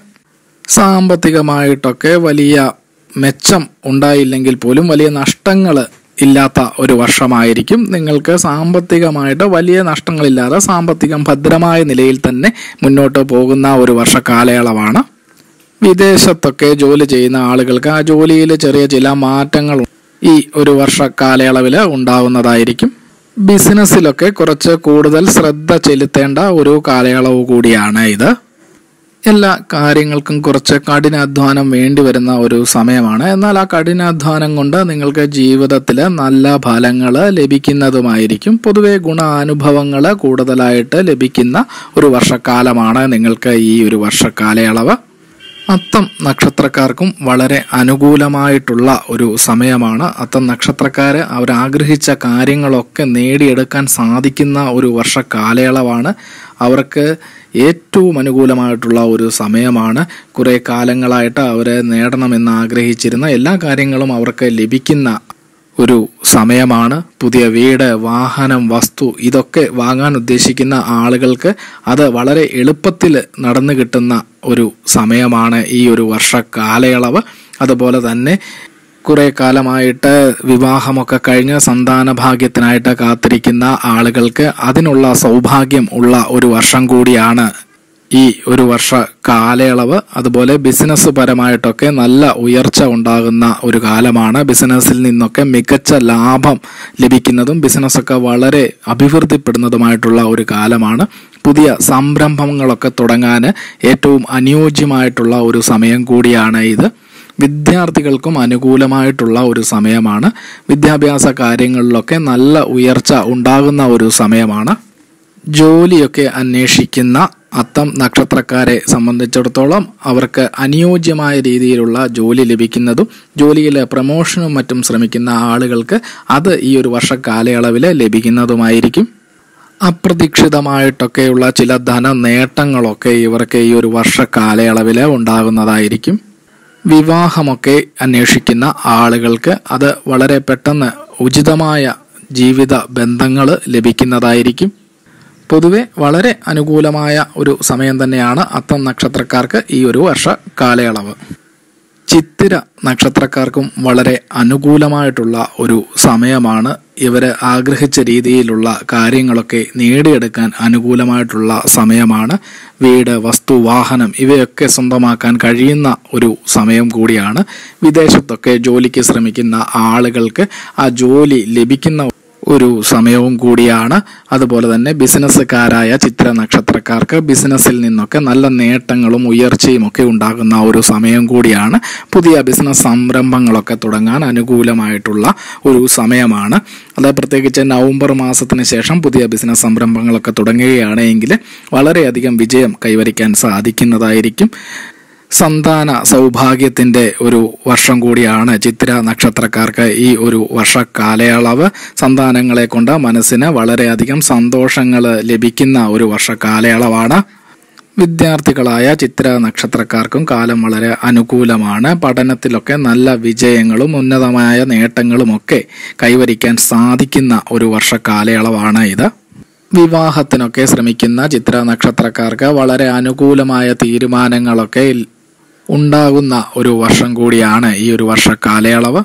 സാമ്പത്തികമായിട്ടൊക്കെ വലിയ മെച്ചം ഉണ്ടായില്ലെങ്കിൽ പോലും വലിയ നഷ്ടങ്ങൾ ഇല്ലാത്ത ഒരു വർഷമായിരിക്കും നിങ്ങൾക്ക് സാമ്പത്തികമായിട്ട് വലിയ നഷ്ടങ്ങളില്ലാതെ സാമ്പത്തികം ഭദ്രമായ നിലയിൽ തന്നെ മുന്നോട്ട് പോകുന്ന ഒരു വർഷ കാലയളവാണ് വിദേശത്തൊക്കെ ജോലി ചെയ്യുന്ന ആളുകൾക്ക് ആ ജോലിയിൽ ചെറിയ ചില മാറ്റങ്ങൾ ഈ ഒരു വർഷ കാലയളവിൽ ഉണ്ടാവുന്നതായിരിക്കും ബിസിനസ്സിലൊക്കെ കുറച്ച് കൂടുതൽ ശ്രദ്ധ ചെലുത്തേണ്ട ഒരു കാലയളവ് കൂടിയാണ് ഇത് എല്ലാ കാര്യങ്ങൾക്കും കുറച്ച് കഠിനാധ്വാനം വേണ്ടി വരുന്ന ഒരു സമയമാണ് എന്നാൽ ആ കഠിനാധ്വാനം കൊണ്ട് നിങ്ങൾക്ക് ജീവിതത്തിൽ നല്ല ഫലങ്ങൾ ലഭിക്കുന്നതുമായിരിക്കും പൊതുവെ ഗുണാനുഭവങ്ങൾ കൂടുതലായിട്ട് ലഭിക്കുന്ന ഒരു വർഷക്കാലമാണ് നിങ്ങൾക്ക് ഈ ഒരു വർഷക്കാലയളവ് അത്തം നക്ഷത്രക്കാർക്കും വളരെ അനുകൂലമായിട്ടുള്ള ഒരു സമയമാണ് അത്തം നക്ഷത്രക്കാര് അവരാഗ്രഹിച്ച കാര്യങ്ങളൊക്കെ നേടിയെടുക്കാൻ സാധിക്കുന്ന ഒരു വർഷ കാലയളവാണ് അവർക്ക് ഏറ്റവും അനുകൂലമായിട്ടുള്ള ഒരു സമയമാണ് കുറേ കാലങ്ങളായിട്ട് അവർ നേടണമെന്ന് ആഗ്രഹിച്ചിരുന്ന എല്ലാ കാര്യങ്ങളും അവർക്ക് ലഭിക്കുന്ന ഒരു സമയമാണ് പുതിയ വീട് വാഹനം വസ്തു ഇതൊക്കെ വാങ്ങാൻ ഉദ്ദേശിക്കുന്ന ആളുകൾക്ക് അത് വളരെ എളുപ്പത്തിൽ നടന്നു കിട്ടുന്ന ഒരു സമയമാണ് ഈ ഒരു വർഷ കാലയളവ് അതുപോലെ തന്നെ കുറെ കാലമായിട്ട് വിവാഹമൊക്കെ കഴിഞ്ഞ് സന്താന ഭാഗ്യത്തിനായിട്ട് കാത്തിരിക്കുന്ന ആളുകൾക്ക് അതിനുള്ള സൗഭാഗ്യം ഉള്ള ഒരു വർഷം കൂടിയാണ് ഈ ഒരു വർഷ കാലയളവ് അതുപോലെ ബിസിനസ് പരമായിട്ടൊക്കെ നല്ല ഉയർച്ച ഉണ്ടാകുന്ന ഒരു കാലമാണ് ബിസിനസ്സിൽ നിന്നൊക്കെ മികച്ച ലാഭം ലഭിക്കുന്നതും ബിസിനസ്സൊക്കെ വളരെ അഭിവൃദ്ധിപ്പെടുന്നതുമായിട്ടുള്ള ഒരു കാലമാണ് പുതിയ സംരംഭങ്ങളൊക്കെ തുടങ്ങാൻ ഏറ്റവും അനുയോജ്യമായിട്ടുള്ള ഒരു സമയം കൂടിയാണ് ഇത് വിദ്യാർത്ഥികൾക്കും അനുകൂലമായിട്ടുള്ള ഒരു സമയമാണ് വിദ്യാഭ്യാസ കാര്യങ്ങളിലൊക്കെ നല്ല ഉയർച്ച ഉണ്ടാകുന്ന ഒരു സമയമാണ് ജോലിയൊക്കെ അന്വേഷിക്കുന്ന അത്തം നക്ഷത്രക്കാരെ സംബന്ധിച്ചിടത്തോളം അവർക്ക് അനുയോജ്യമായ രീതിയിലുള്ള ജോലി ലഭിക്കുന്നതും ജോലിയിൽ പ്രമോഷനും മറ്റും ശ്രമിക്കുന്ന ആളുകൾക്ക് അത് ഈ ഒരു വർഷ കാലയളവിൽ ലഭിക്കുന്നതുമായിരിക്കും അപ്രതീക്ഷിതമായിട്ടൊക്കെയുള്ള ചില ധന നേട്ടങ്ങളൊക്കെ ഇവർക്ക് ഈ ഒരു വർഷ കാലയളവിൽ ഉണ്ടാകുന്നതായിരിക്കും വിവാഹമൊക്കെ അന്വേഷിക്കുന്ന ആളുകൾക്ക് അത് വളരെ പെട്ടെന്ന് ഉചിതമായ ജീവിത ബന്ധങ്ങൾ ലഭിക്കുന്നതായിരിക്കും പൊതുവെ വളരെ അനുകൂലമായ ഒരു സമയം തന്നെയാണ് അത്തം നക്ഷത്രക്കാർക്ക് ഈ ഒരു വർഷ കാലയളവ് ചിത്തിര നക്ഷത്രക്കാർക്കും വളരെ അനുകൂലമായിട്ടുള്ള ഒരു സമയമാണ് ഇവർ ആഗ്രഹിച്ച രീതിയിലുള്ള കാര്യങ്ങളൊക്കെ നേടിയെടുക്കാൻ അനുകൂലമായിട്ടുള്ള സമയമാണ് വീട് വസ്തു വാഹനം ഇവയൊക്കെ സ്വന്തമാക്കാൻ കഴിയുന്ന ഒരു സമയം കൂടിയാണ് വിദേശത്തൊക്കെ ജോലിക്ക് ശ്രമിക്കുന്ന ആളുകൾക്ക് ആ ജോലി ലഭിക്കുന്ന ഒരു സമയവും കൂടിയാണ് അതുപോലെ തന്നെ ബിസിനസ്സുകാരായ ചിത്ര നക്ഷത്രക്കാർക്ക് ബിസിനസ്സിൽ നിന്നൊക്കെ നല്ല നേട്ടങ്ങളും ഉയർച്ചയും ഒക്കെ ഉണ്ടാകുന്ന ഒരു സമയം കൂടിയാണ് പുതിയ ബിസിനസ് സംരംഭങ്ങളൊക്കെ തുടങ്ങാൻ അനുകൂലമായിട്ടുള്ള ഒരു സമയമാണ് അത് പ്രത്യേകിച്ച് നവംബർ മാസത്തിന് ശേഷം പുതിയ ബിസിനസ് സംരംഭങ്ങളൊക്കെ തുടങ്ങുകയാണെങ്കിൽ വളരെയധികം വിജയം കൈവരിക്കാൻ സാധിക്കുന്നതായിരിക്കും സന്താന സൗഭാഗ്യത്തിന്റെ ഒരു വർഷം കൂടിയാണ് ചിത്ര നക്ഷത്രക്കാർക്ക് ഈ ഒരു വർഷ കാലയളവ് സന്താനങ്ങളെ കൊണ്ട് മനസ്സിന് വളരെയധികം സന്തോഷങ്ങൾ ലഭിക്കുന്ന ഒരു വർഷ കാലയളവാണ് വിദ്യാർത്ഥികളായ ചിത്ര നക്ഷത്രക്കാർക്കും കാലം വളരെ അനുകൂലമാണ് പഠനത്തിലൊക്കെ നല്ല വിജയങ്ങളും ഉന്നതമായ നേട്ടങ്ങളും ഒക്കെ കൈവരിക്കാൻ സാധിക്കുന്ന ഒരു വർഷ കാലയളവാണ് ഇത് വിവാഹത്തിനൊക്കെ ശ്രമിക്കുന്ന ചിത്ര നക്ഷത്രക്കാർക്ക് വളരെ അനുകൂലമായ തീരുമാനങ്ങളൊക്കെ ഉണ്ടാകുന്ന ഒരു വർഷം കൂടിയാണ് ഈ ഒരു വർഷ കാലയളവ്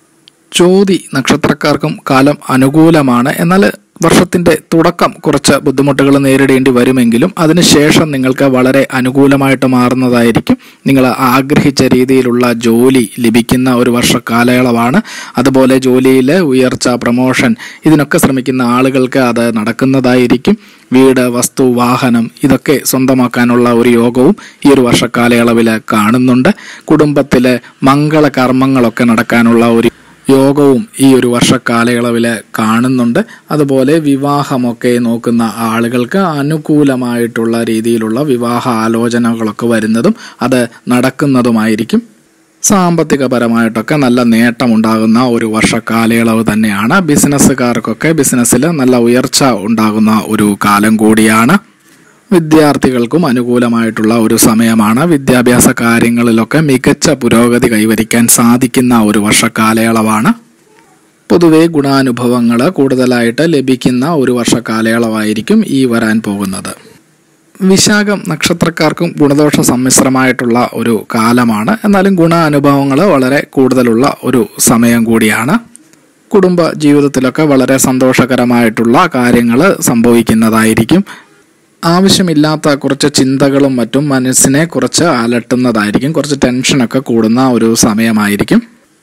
ചോതി നക്ഷത്രക്കാർക്കും കാലം അനുകൂലമാണ് എന്നാൽ വർഷത്തിന്റെ തുടക്കം കുറച്ച് ബുദ്ധിമുട്ടുകൾ നേരിടേണ്ടി വരുമെങ്കിലും അതിനുശേഷം നിങ്ങൾക്ക് വളരെ അനുകൂലമായിട്ട് മാറുന്നതായിരിക്കും നിങ്ങൾ ആഗ്രഹിച്ച രീതിയിലുള്ള ജോലി ലഭിക്കുന്ന ഒരു വർഷ കാലയളവാണ് അതുപോലെ ജോലിയിൽ ഉയർച്ച പ്രമോഷൻ ഇതിനൊക്കെ ശ്രമിക്കുന്ന ആളുകൾക്ക് അത് നടക്കുന്നതായിരിക്കും വീട് വസ്തു വാഹനം ഇതൊക്കെ സ്വന്തമാക്കാനുള്ള ഒരു യോഗവും ഈ ഒരു വർഷ കാലയളവിൽ കാണുന്നുണ്ട് കുടുംബത്തിലെ മംഗള കർമ്മങ്ങളൊക്കെ നടക്കാനുള്ള ഒരു യോഗവും ഈ ഒരു വർഷ കാലയളവിൽ കാണുന്നുണ്ട് അതുപോലെ വിവാഹമൊക്കെ നോക്കുന്ന ആളുകൾക്ക് അനുകൂലമായിട്ടുള്ള രീതിയിലുള്ള വിവാഹ ആലോചനകളൊക്കെ വരുന്നതും അത് നടക്കുന്നതുമായിരിക്കും സാമ്പത്തികപരമായിട്ടൊക്കെ നല്ല നേട്ടമുണ്ടാകുന്ന ഒരു വർഷ കാലയളവ് തന്നെയാണ് ബിസിനസ്സുകാർക്കൊക്കെ ബിസിനസ്സിൽ നല്ല ഉയർച്ച ഉണ്ടാകുന്ന ഒരു കാലം കൂടിയാണ് വിദ്യാർത്ഥികൾക്കും അനുകൂലമായിട്ടുള്ള ഒരു സമയമാണ് വിദ്യാഭ്യാസ കാര്യങ്ങളിലൊക്കെ മികച്ച പുരോഗതി കൈവരിക്കാൻ സാധിക്കുന്ന ഒരു വർഷ കാലയളവാണ് പൊതുവെ ഗുണാനുഭവങ്ങൾ കൂടുതലായിട്ട് ലഭിക്കുന്ന ഒരു വർഷ കാലയളവായിരിക്കും ഈ വരാൻ പോകുന്നത് വിശാഖം നക്ഷത്രക്കാർക്കും ഗുണദോഷ സമ്മിശ്രമായിട്ടുള്ള ഒരു കാലമാണ് എന്നാലും ഗുണാനുഭവങ്ങൾ വളരെ കൂടുതലുള്ള ഒരു സമയം കൂടിയാണ് കുടുംബ ജീവിതത്തിലൊക്കെ വളരെ സന്തോഷകരമായിട്ടുള്ള കാര്യങ്ങൾ സംഭവിക്കുന്നതായിരിക്കും ആവശ്യമില്ലാത്ത കുറച്ച് ചിന്തകളും മറ്റും മനസ്സിനെ കുറച്ച് അലട്ടുന്നതായിരിക്കും കുറച്ച് ടെൻഷനൊക്കെ കൂടുന്ന ഒരു സമയമായിരിക്കും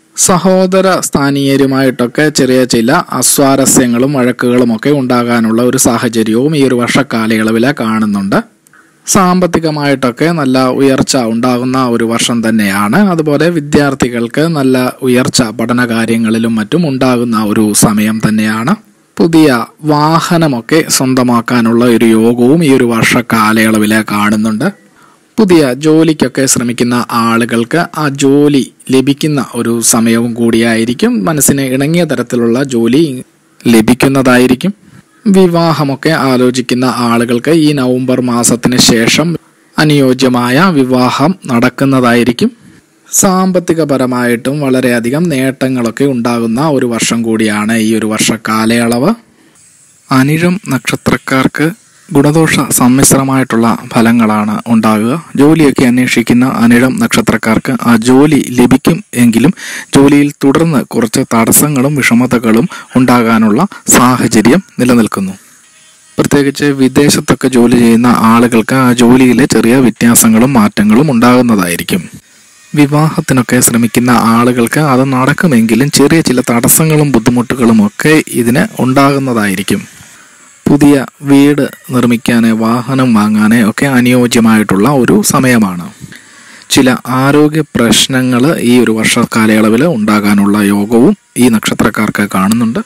സഹോദര സ്ഥാനീയരുമായിട്ടൊക്കെ ചെറിയ ചില അസ്വാരസ്യങ്ങളും വഴക്കുകളും ഒക്കെ ഉണ്ടാകാനുള്ള ഒരു സാഹചര്യവും ഈ ഒരു വർഷക്കാലയളവിൽ കാണുന്നുണ്ട് സാമ്പത്തികമായിട്ടൊക്കെ നല്ല ഉയർച്ച ഉണ്ടാകുന്ന ഒരു വർഷം തന്നെയാണ് അതുപോലെ വിദ്യാർത്ഥികൾക്ക് നല്ല ഉയർച്ച പഠന കാര്യങ്ങളിലും മറ്റും ഉണ്ടാകുന്ന ഒരു സമയം തന്നെയാണ് പുതിയ വാഹനമൊക്കെ സ്വന്തമാക്കാനുള്ള ഒരു യോഗവും ഈ ഒരു വർഷ കാലയളവിൽ കാണുന്നുണ്ട് പുതിയ ജോലിക്കൊക്കെ ശ്രമിക്കുന്ന ആളുകൾക്ക് ആ ജോലി ലഭിക്കുന്ന ഒരു സമയവും കൂടിയായിരിക്കും മനസ്സിന് ഇണങ്ങിയ തരത്തിലുള്ള ജോലി ലഭിക്കുന്നതായിരിക്കും വിവാഹമൊക്കെ ആലോചിക്കുന്ന ആളുകൾക്ക് ഈ നവംബർ മാസത്തിന് ശേഷം അനുയോജ്യമായ വിവാഹം നടക്കുന്നതായിരിക്കും സാമ്പത്തികപരമായിട്ടും വളരെയധികം നേട്ടങ്ങളൊക്കെ ഉണ്ടാകുന്ന ഒരു വർഷം കൂടിയാണ് ഈ ഒരു വർഷ കാലയളവ് അനിഴം നക്ഷത്രക്കാർക്ക് ഗുണദോഷ സമ്മിശ്രമായിട്ടുള്ള ഫലങ്ങളാണ് ഉണ്ടാകുക ജോലിയൊക്കെ അന്വേഷിക്കുന്ന അനിഴം നക്ഷത്രക്കാർക്ക് ആ ജോലി ലഭിക്കും എങ്കിലും ജോലിയിൽ തുടർന്ന് കുറച്ച് തടസ്സങ്ങളും വിഷമതകളും ഉണ്ടാകാനുള്ള സാഹചര്യം നിലനിൽക്കുന്നു പ്രത്യേകിച്ച് വിദേശത്തൊക്കെ ജോലി ചെയ്യുന്ന ആളുകൾക്ക് ആ ജോലിയിലെ ചെറിയ വ്യത്യാസങ്ങളും മാറ്റങ്ങളും ഉണ്ടാകുന്നതായിരിക്കും വിവാഹത്തിനൊക്കെ ശ്രമിക്കുന്ന ആളുകൾക്ക് അത് നടക്കുമെങ്കിലും ചെറിയ ചില തടസ്സങ്ങളും ബുദ്ധിമുട്ടുകളും ഒക്കെ ഇതിന് ഉണ്ടാകുന്നതായിരിക്കും പുതിയ വീട് നിർമ്മിക്കാൻ വാഹനം വാങ്ങാൻ ഒക്കെ അനുയോജ്യമായിട്ടുള്ള ഒരു സമയമാണ് ചില ആരോഗ്യ പ്രശ്നങ്ങൾ ഈ ഒരു വർഷ കാലയളവിൽ ഉണ്ടാകാനുള്ള യോഗവും ഈ നക്ഷത്രക്കാർക്ക് കാണുന്നുണ്ട്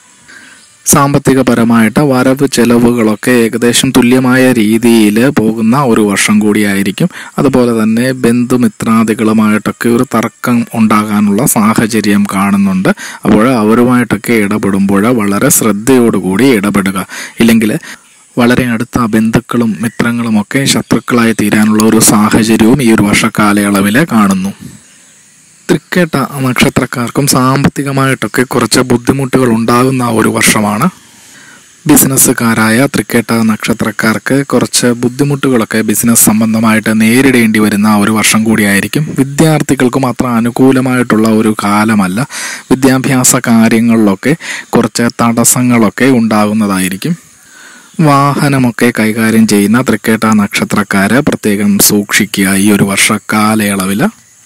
സാമ്പത്തികപരമായിട്ട് വരവ് ചെലവുകളൊക്കെ ഏകദേശം തുല്യമായ രീതിയിൽ പോകുന്ന ഒരു വർഷം കൂടിയായിരിക്കും അതുപോലെ തന്നെ ബന്ധുമിത്രാദികളുമായിട്ടൊക്കെ ഒരു തർക്കം ഉണ്ടാകാനുള്ള സാഹചര്യം കാണുന്നുണ്ട് അപ്പോൾ അവരുമായിട്ടൊക്കെ ഇടപെടുമ്പോൾ വളരെ ശ്രദ്ധയോടുകൂടി ഇടപെടുക ഇല്ലെങ്കിൽ വളരെ അടുത്ത ബന്ധുക്കളും മിത്രങ്ങളും ഒക്കെ ശത്രുക്കളായി തീരാനുള്ള ഒരു സാഹചര്യവും ഈ ഒരു വർഷ കാലയളവിൽ കാണുന്നു തൃക്കേട്ട നക്ഷത്രക്കാർക്കും സാമ്പത്തികമായിട്ടൊക്കെ കുറച്ച് ബുദ്ധിമുട്ടുകൾ ഉണ്ടാകുന്ന ഒരു വർഷമാണ് ബിസിനസ്സുകാരായ തൃക്കേട്ട നക്ഷത്രക്കാർക്ക് കുറച്ച് ബുദ്ധിമുട്ടുകളൊക്കെ ബിസിനസ് സംബന്ധമായിട്ട് നേരിടേണ്ടി വരുന്ന ഒരു വർഷം കൂടിയായിരിക്കും വിദ്യാർത്ഥികൾക്കും അത്ര അനുകൂലമായിട്ടുള്ള ഒരു കാലമല്ല വിദ്യാഭ്യാസ കാര്യങ്ങളിലൊക്കെ കുറച്ച് തടസ്സങ്ങളൊക്കെ ഉണ്ടാകുന്നതായിരിക്കും വാഹനമൊക്കെ കൈകാര്യം ചെയ്യുന്ന തൃക്കേട്ട നക്ഷത്രക്കാര് പ്രത്യേകം സൂക്ഷിക്കുക ഈ ഒരു വർഷ കാലയളവിൽ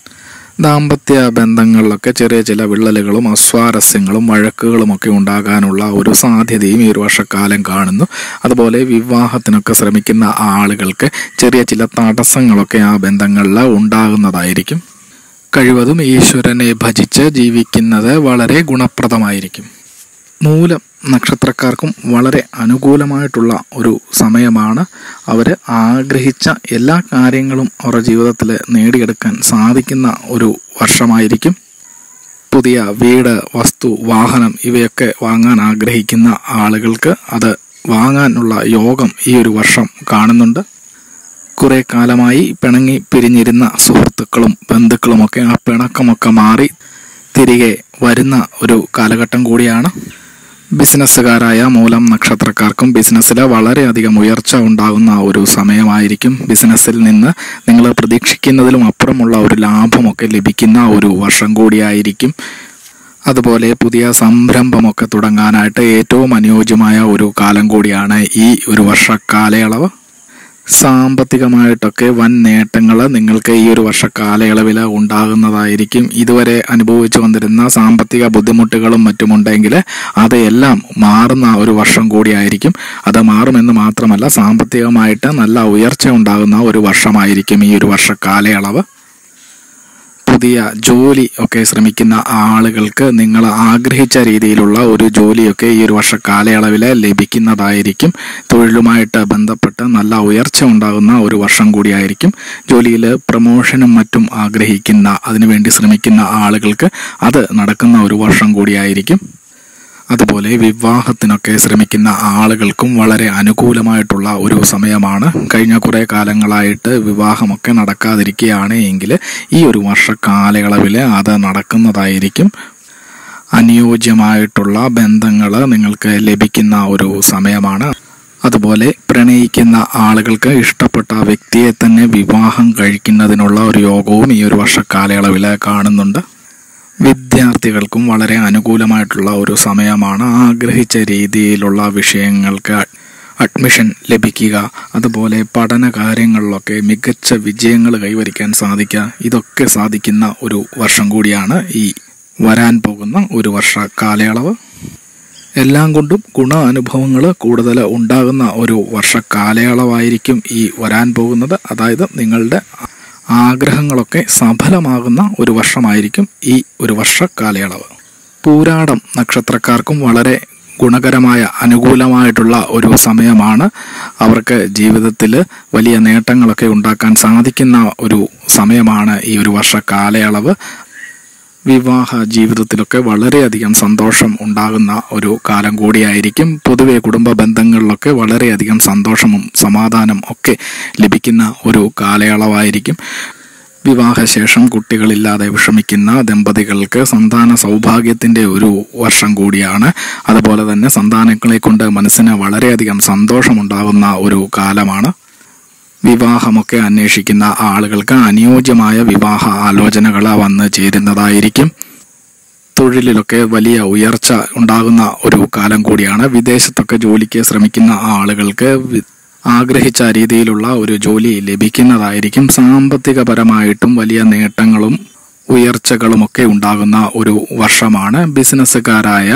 ദാമ്പത്യ ബന്ധങ്ങളിലൊക്കെ ചെറിയ ചില വിള്ളലുകളും അസ്വാരസ്യങ്ങളും വഴക്കുകളും ഒക്കെ ഉണ്ടാകാനുള്ള ഒരു സാധ്യതയും ഈ ഒരു വർഷക്കാലം കാണുന്നു അതുപോലെ വിവാഹത്തിനൊക്കെ ശ്രമിക്കുന്ന ആളുകൾക്ക് ചെറിയ ചില തടസ്സങ്ങളൊക്കെ ആ ബന്ധങ്ങളിൽ ഉണ്ടാകുന്നതായിരിക്കും കഴിവതും ഈശ്വരനെ ഭജിച്ച് ജീവിക്കുന്നത് വളരെ ഗുണപ്രദമായിരിക്കും മൂലം നക്ഷത്രക്കാർക്കും വളരെ അനുകൂലമായിട്ടുള്ള ഒരു സമയമാണ് അവർ ആഗ്രഹിച്ച എല്ലാ കാര്യങ്ങളും അവരുടെ ജീവിതത്തിൽ നേടിയെടുക്കാൻ സാധിക്കുന്ന ഒരു വർഷമായിരിക്കും പുതിയ വീട് വസ്തു വാഹനം ഇവയൊക്കെ വാങ്ങാൻ ആഗ്രഹിക്കുന്ന ആളുകൾക്ക് അത് വാങ്ങാനുള്ള യോഗം ഈ ഒരു വർഷം കാണുന്നുണ്ട് കുറെ കാലമായി പിണങ്ങി പിരിഞ്ഞിരുന്ന സുഹൃത്തുക്കളും ബന്ധുക്കളുമൊക്കെ ആ പിണക്കമൊക്കെ മാറി തിരികെ വരുന്ന ഒരു കാലഘട്ടം കൂടിയാണ് ബിസിനസ്സുകാരായ മൂലം നക്ഷത്രക്കാർക്കും ബിസിനസ്സിൽ വളരെയധികം ഉയർച്ച ഉണ്ടാകുന്ന ഒരു സമയമായിരിക്കും ബിസിനസ്സിൽ നിന്ന് നിങ്ങൾ പ്രതീക്ഷിക്കുന്നതിലും അപ്പുറമുള്ള ഒരു ലാഭമൊക്കെ ലഭിക്കുന്ന ഒരു വർഷം കൂടിയായിരിക്കും അതുപോലെ പുതിയ സംരംഭമൊക്കെ തുടങ്ങാനായിട്ട് ഏറ്റവും അനുയോജ്യമായ ഒരു കാലം കൂടിയാണ് ഈ ഒരു വർഷ കാലയളവ് സാമ്പത്തികമായിട്ടൊക്കെ വൻ നേട്ടങ്ങൾ നിങ്ങൾക്ക് ഈ ഒരു വർഷ കാലയളവിൽ ഉണ്ടാകുന്നതായിരിക്കും ഇതുവരെ അനുഭവിച്ചു വന്നിരുന്ന സാമ്പത്തിക ബുദ്ധിമുട്ടുകളും മറ്റുമുണ്ടെങ്കിൽ അതെല്ലാം മാറുന്ന ഒരു വർഷം കൂടിയായിരിക്കും അത് മാറുമെന്ന് മാത്രമല്ല സാമ്പത്തികമായിട്ട് നല്ല ഉയർച്ച ഉണ്ടാകുന്ന ഒരു വർഷമായിരിക്കും ഈ ഒരു വർഷ കാലയളവ് പുതിയ ജോലി ഒക്കെ ശ്രമിക്കുന്ന ആളുകൾക്ക് നിങ്ങൾ ആഗ്രഹിച്ച രീതിയിലുള്ള ഒരു ജോലിയൊക്കെ ഈ ഒരു വർഷ കാലയളവിൽ ലഭിക്കുന്നതായിരിക്കും തൊഴിലുമായിട്ട് ബന്ധപ്പെട്ട് നല്ല ഉയർച്ച ഉണ്ടാകുന്ന ഒരു വർഷം കൂടിയായിരിക്കും ജോലിയിൽ പ്രമോഷനും മറ്റും ആഗ്രഹിക്കുന്ന അതിനുവേണ്ടി ശ്രമിക്കുന്ന ആളുകൾക്ക് അത് നടക്കുന്ന ഒരു വർഷം കൂടിയായിരിക്കും അതുപോലെ വിവാഹത്തിനൊക്കെ ശ്രമിക്കുന്ന ആളുകൾക്കും വളരെ അനുകൂലമായിട്ടുള്ള ഒരു സമയമാണ് കഴിഞ്ഞ കുറേ കാലങ്ങളായിട്ട് വിവാഹമൊക്കെ നടക്കാതിരിക്കുകയാണ് എങ്കിൽ ഈ ഒരു വർഷ കാലയളവിൽ അത് നടക്കുന്നതായിരിക്കും അനുയോജ്യമായിട്ടുള്ള ബന്ധങ്ങൾ നിങ്ങൾക്ക് ലഭിക്കുന്ന ഒരു സമയമാണ് അതുപോലെ പ്രണയിക്കുന്ന ആളുകൾക്ക് ഇഷ്ടപ്പെട്ട വ്യക്തിയെ തന്നെ വിവാഹം കഴിക്കുന്നതിനുള്ള ഒരു യോഗവും ഈ ഒരു വർഷ കാലയളവിൽ കാണുന്നുണ്ട് വിദ്യാർത്ഥികൾക്കും വളരെ അനുകൂലമായിട്ടുള്ള ഒരു സമയമാണ് ആഗ്രഹിച്ച രീതിയിലുള്ള വിഷയങ്ങൾക്ക് അഡ്മിഷൻ ലഭിക്കുക അതുപോലെ പഠന കാര്യങ്ങളിലൊക്കെ മികച്ച വിജയങ്ങൾ കൈവരിക്കാൻ സാധിക്കുക ഇതൊക്കെ സാധിക്കുന്ന ഒരു വർഷം കൂടിയാണ് ഈ വരാൻ പോകുന്ന ഒരു വർഷ കാലയളവ് എല്ലാം കൊണ്ടും ഗുണ അനുഭവങ്ങൾ കൂടുതൽ ഉണ്ടാകുന്ന ഒരു വർഷ കാലയളവായിരിക്കും ഈ വരാൻ പോകുന്നത് അതായത് നിങ്ങളുടെ ആഗ്രഹങ്ങളൊക്കെ സഫലമാകുന്ന ഒരു വർഷമായിരിക്കും ഈ ഒരു വർഷ കാലയളവ് പൂരാടം നക്ഷത്രക്കാർക്കും വളരെ ഗുണകരമായ അനുകൂലമായിട്ടുള്ള ഒരു സമയമാണ് അവർക്ക് ജീവിതത്തിൽ വലിയ നേട്ടങ്ങളൊക്കെ ഉണ്ടാക്കാൻ സാധിക്കുന്ന ഒരു സമയമാണ് ഈ ഒരു വർഷ കാലയളവ് വിവാഹ ജീവിതത്തിലൊക്കെ വളരെയധികം സന്തോഷം ഉണ്ടാകുന്ന ഒരു കാലം കൂടിയായിരിക്കും പൊതുവെ കുടുംബ ബന്ധങ്ങളിലൊക്കെ വളരെയധികം സന്തോഷവും സമാധാനം ഒക്കെ ലഭിക്കുന്ന ഒരു കാലയളവായിരിക്കും വിവാഹശേഷം കുട്ടികളില്ലാതെ വിഷമിക്കുന്ന ദമ്പതികൾക്ക് സന്താന സൗഭാഗ്യത്തിന്റെ ഒരു വർഷം കൂടിയാണ് അതുപോലെ തന്നെ സന്താനങ്ങളെ കൊണ്ട് മനസ്സിന് വളരെയധികം സന്തോഷമുണ്ടാകുന്ന ഒരു കാലമാണ് വിവാഹമൊക്കെ അന്വേഷിക്കുന്ന ആളുകൾക്ക് അനുയോജ്യമായ വിവാഹ ആലോചനകൾ വന്ന് ചേരുന്നതായിരിക്കും തൊഴിലിലൊക്കെ വലിയ ഉയർച്ച ഉണ്ടാകുന്ന ഒരു കാലം കൂടിയാണ് വിദേശത്തൊക്കെ ജോലിക്ക് ശ്രമിക്കുന്ന ആളുകൾക്ക് വി- ആഗ്രഹിച്ച രീതിയിലുള്ള ഒരു ജോലി ലഭിക്കുന്നതായിരിക്കും സാമ്പത്തികപരമായിട്ടും വലിയ നേട്ടങ്ങളും ഉയർച്ചകളുമൊക്കെ ഉണ്ടാകുന്ന ഒരു വർഷമാണ് ബിസിനസ്സുകാരായ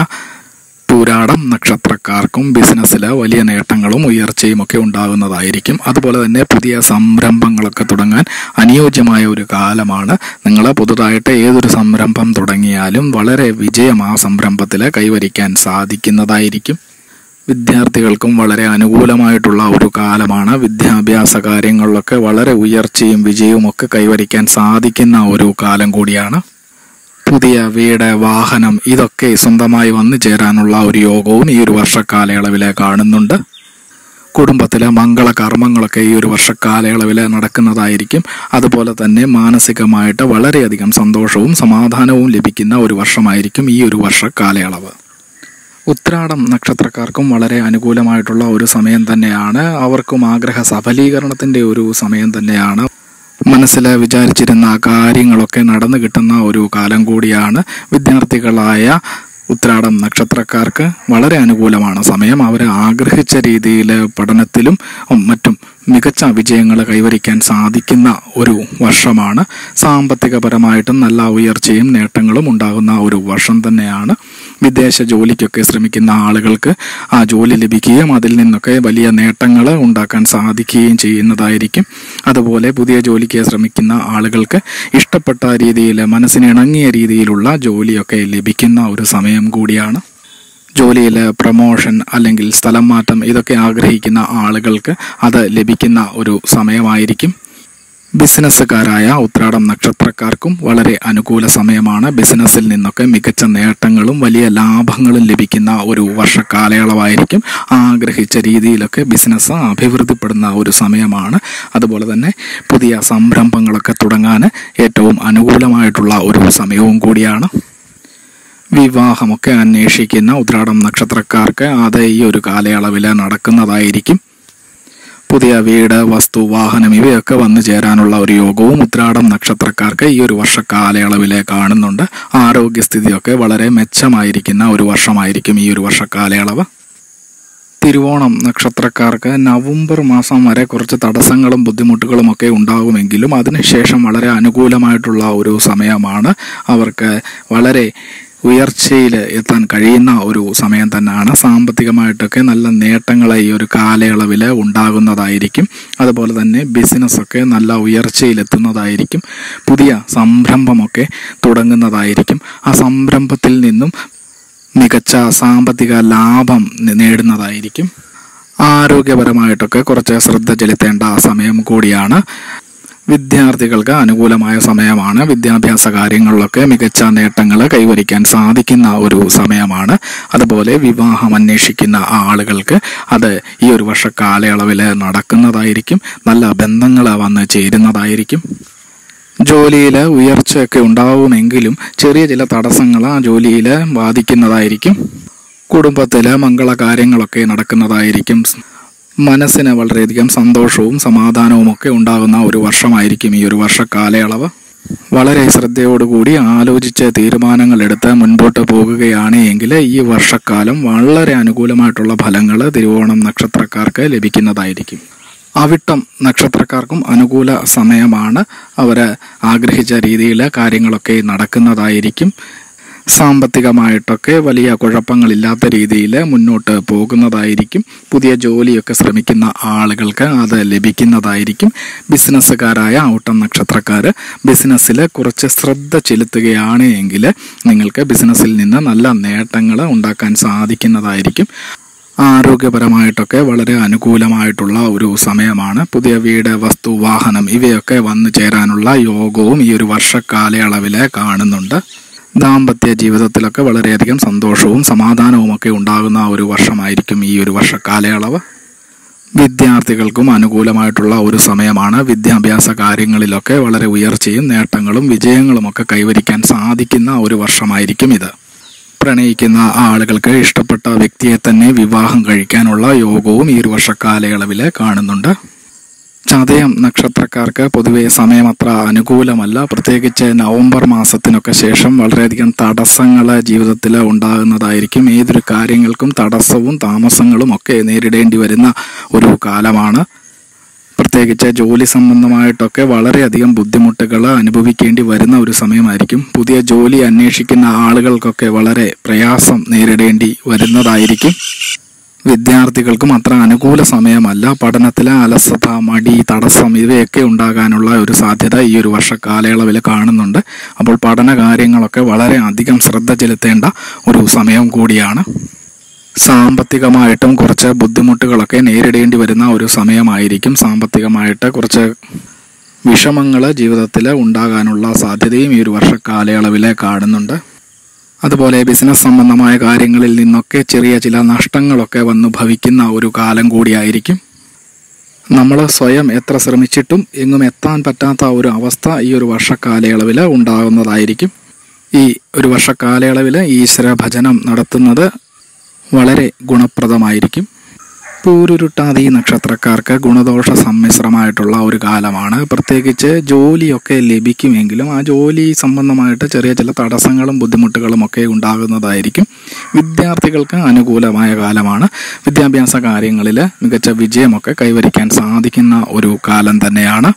പൂരാടം നക്ഷത്രക്കാർക്കും ബിസിനസ്സിൽ വലിയ നേട്ടങ്ങളും ഉയർച്ചയും ഒക്കെ ഉണ്ടാകുന്നതായിരിക്കും അതുപോലെ തന്നെ പുതിയ സംരംഭങ്ങളൊക്കെ തുടങ്ങാൻ അനുയോജ്യമായ ഒരു കാലമാണ് നിങ്ങൾ പുതുതായിട്ട് ഏതൊരു സംരംഭം തുടങ്ങിയാലും വളരെ വിജയം ആ സംരംഭത്തിൽ കൈവരിക്കാൻ സാധിക്കുന്നതായിരിക്കും വിദ്യാർത്ഥികൾക്കും വളരെ അനുകൂലമായിട്ടുള്ള ഒരു കാലമാണ് വിദ്യാഭ്യാസ കാര്യങ്ങളിലൊക്കെ വളരെ ഉയർച്ചയും വിജയവും ഒക്കെ കൈവരിക്കാൻ സാധിക്കുന്ന ഒരു കാലം കൂടിയാണ് പുതിയ വീട് വാഹനം ഇതൊക്കെ സ്വന്തമായി വന്നു ചേരാനുള്ള ഒരു യോഗവും ഈ ഒരു വർഷക്കാലയളവിൽ കാണുന്നുണ്ട് കുടുംബത്തിലെ മംഗള കർമ്മങ്ങളൊക്കെ ഈ ഒരു വർഷക്കാലയളവിൽ നടക്കുന്നതായിരിക്കും അതുപോലെ തന്നെ മാനസികമായിട്ട് വളരെയധികം സന്തോഷവും സമാധാനവും ലഭിക്കുന്ന ഒരു വർഷമായിരിക്കും ഈ ഒരു വർഷക്കാലയളവ് ഉത്രാടം നക്ഷത്രക്കാർക്കും വളരെ അനുകൂലമായിട്ടുള്ള ഒരു സമയം തന്നെയാണ് അവർക്കും ആഗ്രഹ സഫലീകരണത്തിന്റെ ഒരു സമയം തന്നെയാണ് മനസ്സിൽ വിചാരിച്ചിരുന്ന കാര്യങ്ങളൊക്കെ നടന്നു കിട്ടുന്ന ഒരു കാലം കൂടിയാണ് വിദ്യാർത്ഥികളായ ഉത്രാടം നക്ഷത്രക്കാർക്ക് വളരെ അനുകൂലമാണ് സമയം അവർ ആഗ്രഹിച്ച രീതിയിൽ പഠനത്തിലും ഉം, മറ്റും മികച്ച വിജയങ്ങൾ കൈവരിക്കാൻ സാധിക്കുന്ന ഒരു വർഷമാണ് സാമ്പത്തികപരമായിട്ടും നല്ല ഉയർച്ചയും നേട്ടങ്ങളും ഉണ്ടാകുന്ന ഒരു വർഷം തന്നെയാണ് വിദേശ ജോലിക്കൊക്കെ ശ്രമിക്കുന്ന ആളുകൾക്ക് ആ ജോലി ലഭിക്കുകയും അതിൽ നിന്നൊക്കെ വലിയ നേട്ടങ്ങൾ ഉണ്ടാക്കാൻ സാധിക്കുകയും ചെയ്യുന്നതായിരിക്കും അതുപോലെ പുതിയ ജോലിക്ക് ശ്രമിക്കുന്ന ആളുകൾക്ക് ഇഷ്ടപ്പെട്ട രീതിയിൽ മനസ്സിന് ഇണങ്ങിയ രീതിയിലുള്ള ജോലിയൊക്കെ ലഭിക്കുന്ന ഒരു സമയം കൂടിയാണ് ജോലിയിൽ പ്രമോഷൻ അല്ലെങ്കിൽ സ്ഥലം മാറ്റം ഇതൊക്കെ ആഗ്രഹിക്കുന്ന ആളുകൾക്ക് അത് ലഭിക്കുന്ന ഒരു സമയമായിരിക്കും ബിസിനസ്സുകാരായ ഉത്രാടം നക്ഷത്രക്കാർക്കും വളരെ അനുകൂല സമയമാണ് ബിസിനസ്സിൽ നിന്നൊക്കെ മികച്ച നേട്ടങ്ങളും വലിയ ലാഭങ്ങളും ലഭിക്കുന്ന ഒരു വർഷക്കാലയളവായിരിക്കും ആഗ്രഹിച്ച രീതിയിലൊക്കെ ബിസിനസ് അഭിവൃദ്ധിപ്പെടുന്ന ഒരു സമയമാണ് അതുപോലെ തന്നെ പുതിയ സംരംഭങ്ങളൊക്കെ തുടങ്ങാൻ ഏറ്റവും അനുകൂലമായിട്ടുള്ള ഒരു സമയവും കൂടിയാണ് വിവാഹമൊക്കെ അന്വേഷിക്കുന്ന ഉത്രാടം നക്ഷത്രക്കാർക്ക് അത് ഈ ഒരു കാലയളവിൽ നടക്കുന്നതായിരിക്കും പുതിയ വീട് വസ്തു വാഹനം ഇവയൊക്കെ വന്നു ചേരാനുള്ള ഒരു യോഗവും ഉത്രാടം നക്ഷത്രക്കാർക്ക് ഈ ഒരു വർഷ കാലയളവിൽ കാണുന്നുണ്ട് ആരോഗ്യസ്ഥിതിയൊക്കെ വളരെ മെച്ചമായിരിക്കുന്ന ഒരു വർഷമായിരിക്കും ഈ ഒരു വർഷ കാലയളവ് തിരുവോണം നക്ഷത്രക്കാർക്ക് നവംബർ മാസം വരെ കുറച്ച് തടസ്സങ്ങളും ബുദ്ധിമുട്ടുകളും ഒക്കെ ഉണ്ടാകുമെങ്കിലും അതിനുശേഷം വളരെ അനുകൂലമായിട്ടുള്ള ഒരു സമയമാണ് അവർക്ക് വളരെ ഉയർച്ചയിൽ എത്താൻ കഴിയുന്ന ഒരു സമയം തന്നെയാണ് സാമ്പത്തികമായിട്ടൊക്കെ നല്ല നേട്ടങ്ങൾ ഈ ഒരു കാലയളവിൽ ഉണ്ടാകുന്നതായിരിക്കും അതുപോലെ തന്നെ ബിസിനസ്സൊക്കെ നല്ല ഉയർച്ചയിലെത്തുന്നതായിരിക്കും പുതിയ സംരംഭമൊക്കെ തുടങ്ങുന്നതായിരിക്കും ആ സംരംഭത്തിൽ നിന്നും മികച്ച സാമ്പത്തിക ലാഭം നേടുന്നതായിരിക്കും ആരോഗ്യപരമായിട്ടൊക്കെ കുറച്ച് ശ്രദ്ധ ചെലുത്തേണ്ട സമയം കൂടിയാണ് വിദ്യാർത്ഥികൾക്ക് അനുകൂലമായ സമയമാണ് വിദ്യാഭ്യാസ കാര്യങ്ങളിലൊക്കെ മികച്ച നേട്ടങ്ങൾ കൈവരിക്കാൻ സാധിക്കുന്ന ഒരു സമയമാണ് അതുപോലെ വിവാഹം അന്വേഷിക്കുന്ന ആളുകൾക്ക് അത് ഈ ഒരു വർഷ കാലയളവിൽ നടക്കുന്നതായിരിക്കും നല്ല ബന്ധങ്ങൾ വന്ന് ചേരുന്നതായിരിക്കും ജോലിയിൽ ഉയർച്ചയൊക്കെ ഉണ്ടാവുമെങ്കിലും ചെറിയ ചില തടസ്സങ്ങൾ ആ ജോലിയിൽ ബാധിക്കുന്നതായിരിക്കും കുടുംബത്തിൽ മംഗള കാര്യങ്ങളൊക്കെ നടക്കുന്നതായിരിക്കും മനസ്സിന് വളരെയധികം സന്തോഷവും സമാധാനവും ഒക്കെ ഉണ്ടാകുന്ന ഒരു വർഷമായിരിക്കും ഈ ഒരു വർഷ കാലയളവ് വളരെ ശ്രദ്ധയോടുകൂടി ആലോചിച്ച് തീരുമാനങ്ങൾ എടുത്ത് മുൻപോട്ട് പോകുകയാണ് എങ്കിൽ ഈ വർഷക്കാലം വളരെ അനുകൂലമായിട്ടുള്ള ഫലങ്ങൾ തിരുവോണം നക്ഷത്രക്കാർക്ക് ലഭിക്കുന്നതായിരിക്കും അവിട്ടം നക്ഷത്രക്കാർക്കും അനുകൂല സമയമാണ് അവർ ആഗ്രഹിച്ച രീതിയിൽ കാര്യങ്ങളൊക്കെ നടക്കുന്നതായിരിക്കും സാമ്പത്തികമായിട്ടൊക്കെ വലിയ കുഴപ്പങ്ങളില്ലാത്ത രീതിയിൽ മുന്നോട്ട് പോകുന്നതായിരിക്കും പുതിയ ജോലിയൊക്കെ ശ്രമിക്കുന്ന ആളുകൾക്ക് അത് ലഭിക്കുന്നതായിരിക്കും ബിസിനസ്സുകാരായ ഔട്ടം നക്ഷത്രക്കാർ ബിസിനസ്സിൽ കുറച്ച് ശ്രദ്ധ ചെലുത്തുകയാണ് എങ്കിൽ നിങ്ങൾക്ക് ബിസിനസ്സിൽ നിന്ന് നല്ല നേട്ടങ്ങൾ ഉണ്ടാക്കാൻ സാധിക്കുന്നതായിരിക്കും ആരോഗ്യപരമായിട്ടൊക്കെ വളരെ അനുകൂലമായിട്ടുള്ള ഒരു സമയമാണ് പുതിയ വീട് വസ്തു വാഹനം ഇവയൊക്കെ വന്നു ചേരാനുള്ള യോഗവും ഈ ഒരു വർഷക്കാലയളവിൽ കാണുന്നുണ്ട് ദാമ്പത്യ ജീവിതത്തിലൊക്കെ വളരെയധികം സന്തോഷവും സമാധാനവും ഒക്കെ ഉണ്ടാകുന്ന ഒരു വർഷമായിരിക്കും ഈ ഒരു വർഷക്കാലയളവ് വിദ്യാർത്ഥികൾക്കും അനുകൂലമായിട്ടുള്ള ഒരു സമയമാണ് വിദ്യാഭ്യാസ കാര്യങ്ങളിലൊക്കെ വളരെ ഉയർച്ചയും നേട്ടങ്ങളും വിജയങ്ങളുമൊക്കെ കൈവരിക്കാൻ സാധിക്കുന്ന ഒരു വർഷമായിരിക്കും ഇത് പ്രണയിക്കുന്ന ആളുകൾക്ക് ഇഷ്ടപ്പെട്ട വ്യക്തിയെ തന്നെ വിവാഹം കഴിക്കാനുള്ള യോഗവും ഈ ഒരു വർഷക്കാലയളവിൽ കാണുന്നുണ്ട് ചതയം നക്ഷത്രക്കാർക്ക് പൊതുവെ സമയം അത്ര അനുകൂലമല്ല പ്രത്യേകിച്ച് നവംബർ മാസത്തിനൊക്കെ ശേഷം വളരെയധികം തടസ്സങ്ങൾ ജീവിതത്തിൽ ഉണ്ടാകുന്നതായിരിക്കും ഏതൊരു കാര്യങ്ങൾക്കും തടസ്സവും താമസങ്ങളും ഒക്കെ നേരിടേണ്ടി വരുന്ന ഒരു കാലമാണ് പ്രത്യേകിച്ച് ജോലി സംബന്ധമായിട്ടൊക്കെ വളരെയധികം ബുദ്ധിമുട്ടുകൾ അനുഭവിക്കേണ്ടി വരുന്ന ഒരു സമയമായിരിക്കും പുതിയ ജോലി അന്വേഷിക്കുന്ന ആളുകൾക്കൊക്കെ വളരെ പ്രയാസം നേരിടേണ്ടി വരുന്നതായിരിക്കും വിദ്യാർത്ഥികൾക്കും അത്ര അനുകൂല സമയമല്ല പഠനത്തിലെ അലസത മടി തടസ്സം ഇവയൊക്കെ ഉണ്ടാകാനുള്ള ഒരു സാധ്യത ഈ ഒരു വർഷ കാലയളവിൽ കാണുന്നുണ്ട് അപ്പോൾ പഠന കാര്യങ്ങളൊക്കെ വളരെ അധികം ശ്രദ്ധ ചെലുത്തേണ്ട ഒരു സമയം കൂടിയാണ് സാമ്പത്തികമായിട്ടും കുറച്ച് ബുദ്ധിമുട്ടുകളൊക്കെ നേരിടേണ്ടി വരുന്ന ഒരു സമയമായിരിക്കും സാമ്പത്തികമായിട്ട് കുറച്ച് വിഷമങ്ങൾ ജീവിതത്തിൽ ഉണ്ടാകാനുള്ള സാധ്യതയും ഈ ഒരു വർഷ കാലയളവിൽ കാണുന്നുണ്ട് അതുപോലെ ബിസിനസ് സംബന്ധമായ കാര്യങ്ങളിൽ നിന്നൊക്കെ ചെറിയ ചില നഷ്ടങ്ങളൊക്കെ വന്നു ഭവിക്കുന്ന ഒരു കാലം കൂടിയായിരിക്കും നമ്മൾ സ്വയം എത്ര ശ്രമിച്ചിട്ടും എങ്ങും എത്താൻ പറ്റാത്ത ഒരു അവസ്ഥ ഈ ഒരു വർഷക്കാലയളവിൽ ഉണ്ടാകുന്നതായിരിക്കും ഈ ഒരു വർഷക്കാലയളവിൽ ഈശ്വര ഭജനം നടത്തുന്നത് വളരെ ഗുണപ്രദമായിരിക്കും പൂരുരുട്ടാതി നക്ഷത്രക്കാർക്ക് ഗുണദോഷ സമ്മിശ്രമായിട്ടുള്ള ഒരു കാലമാണ് പ്രത്യേകിച്ച് ജോലിയൊക്കെ ലഭിക്കുമെങ്കിലും ആ ജോലി സംബന്ധമായിട്ട് ചെറിയ ചില തടസ്സങ്ങളും ബുദ്ധിമുട്ടുകളും ഒക്കെ ഉണ്ടാകുന്നതായിരിക്കും വിദ്യാർത്ഥികൾക്ക് അനുകൂലമായ കാലമാണ് വിദ്യാഭ്യാസ കാര്യങ്ങളിൽ മികച്ച വിജയമൊക്കെ കൈവരിക്കാൻ സാധിക്കുന്ന ഒരു കാലം തന്നെയാണ്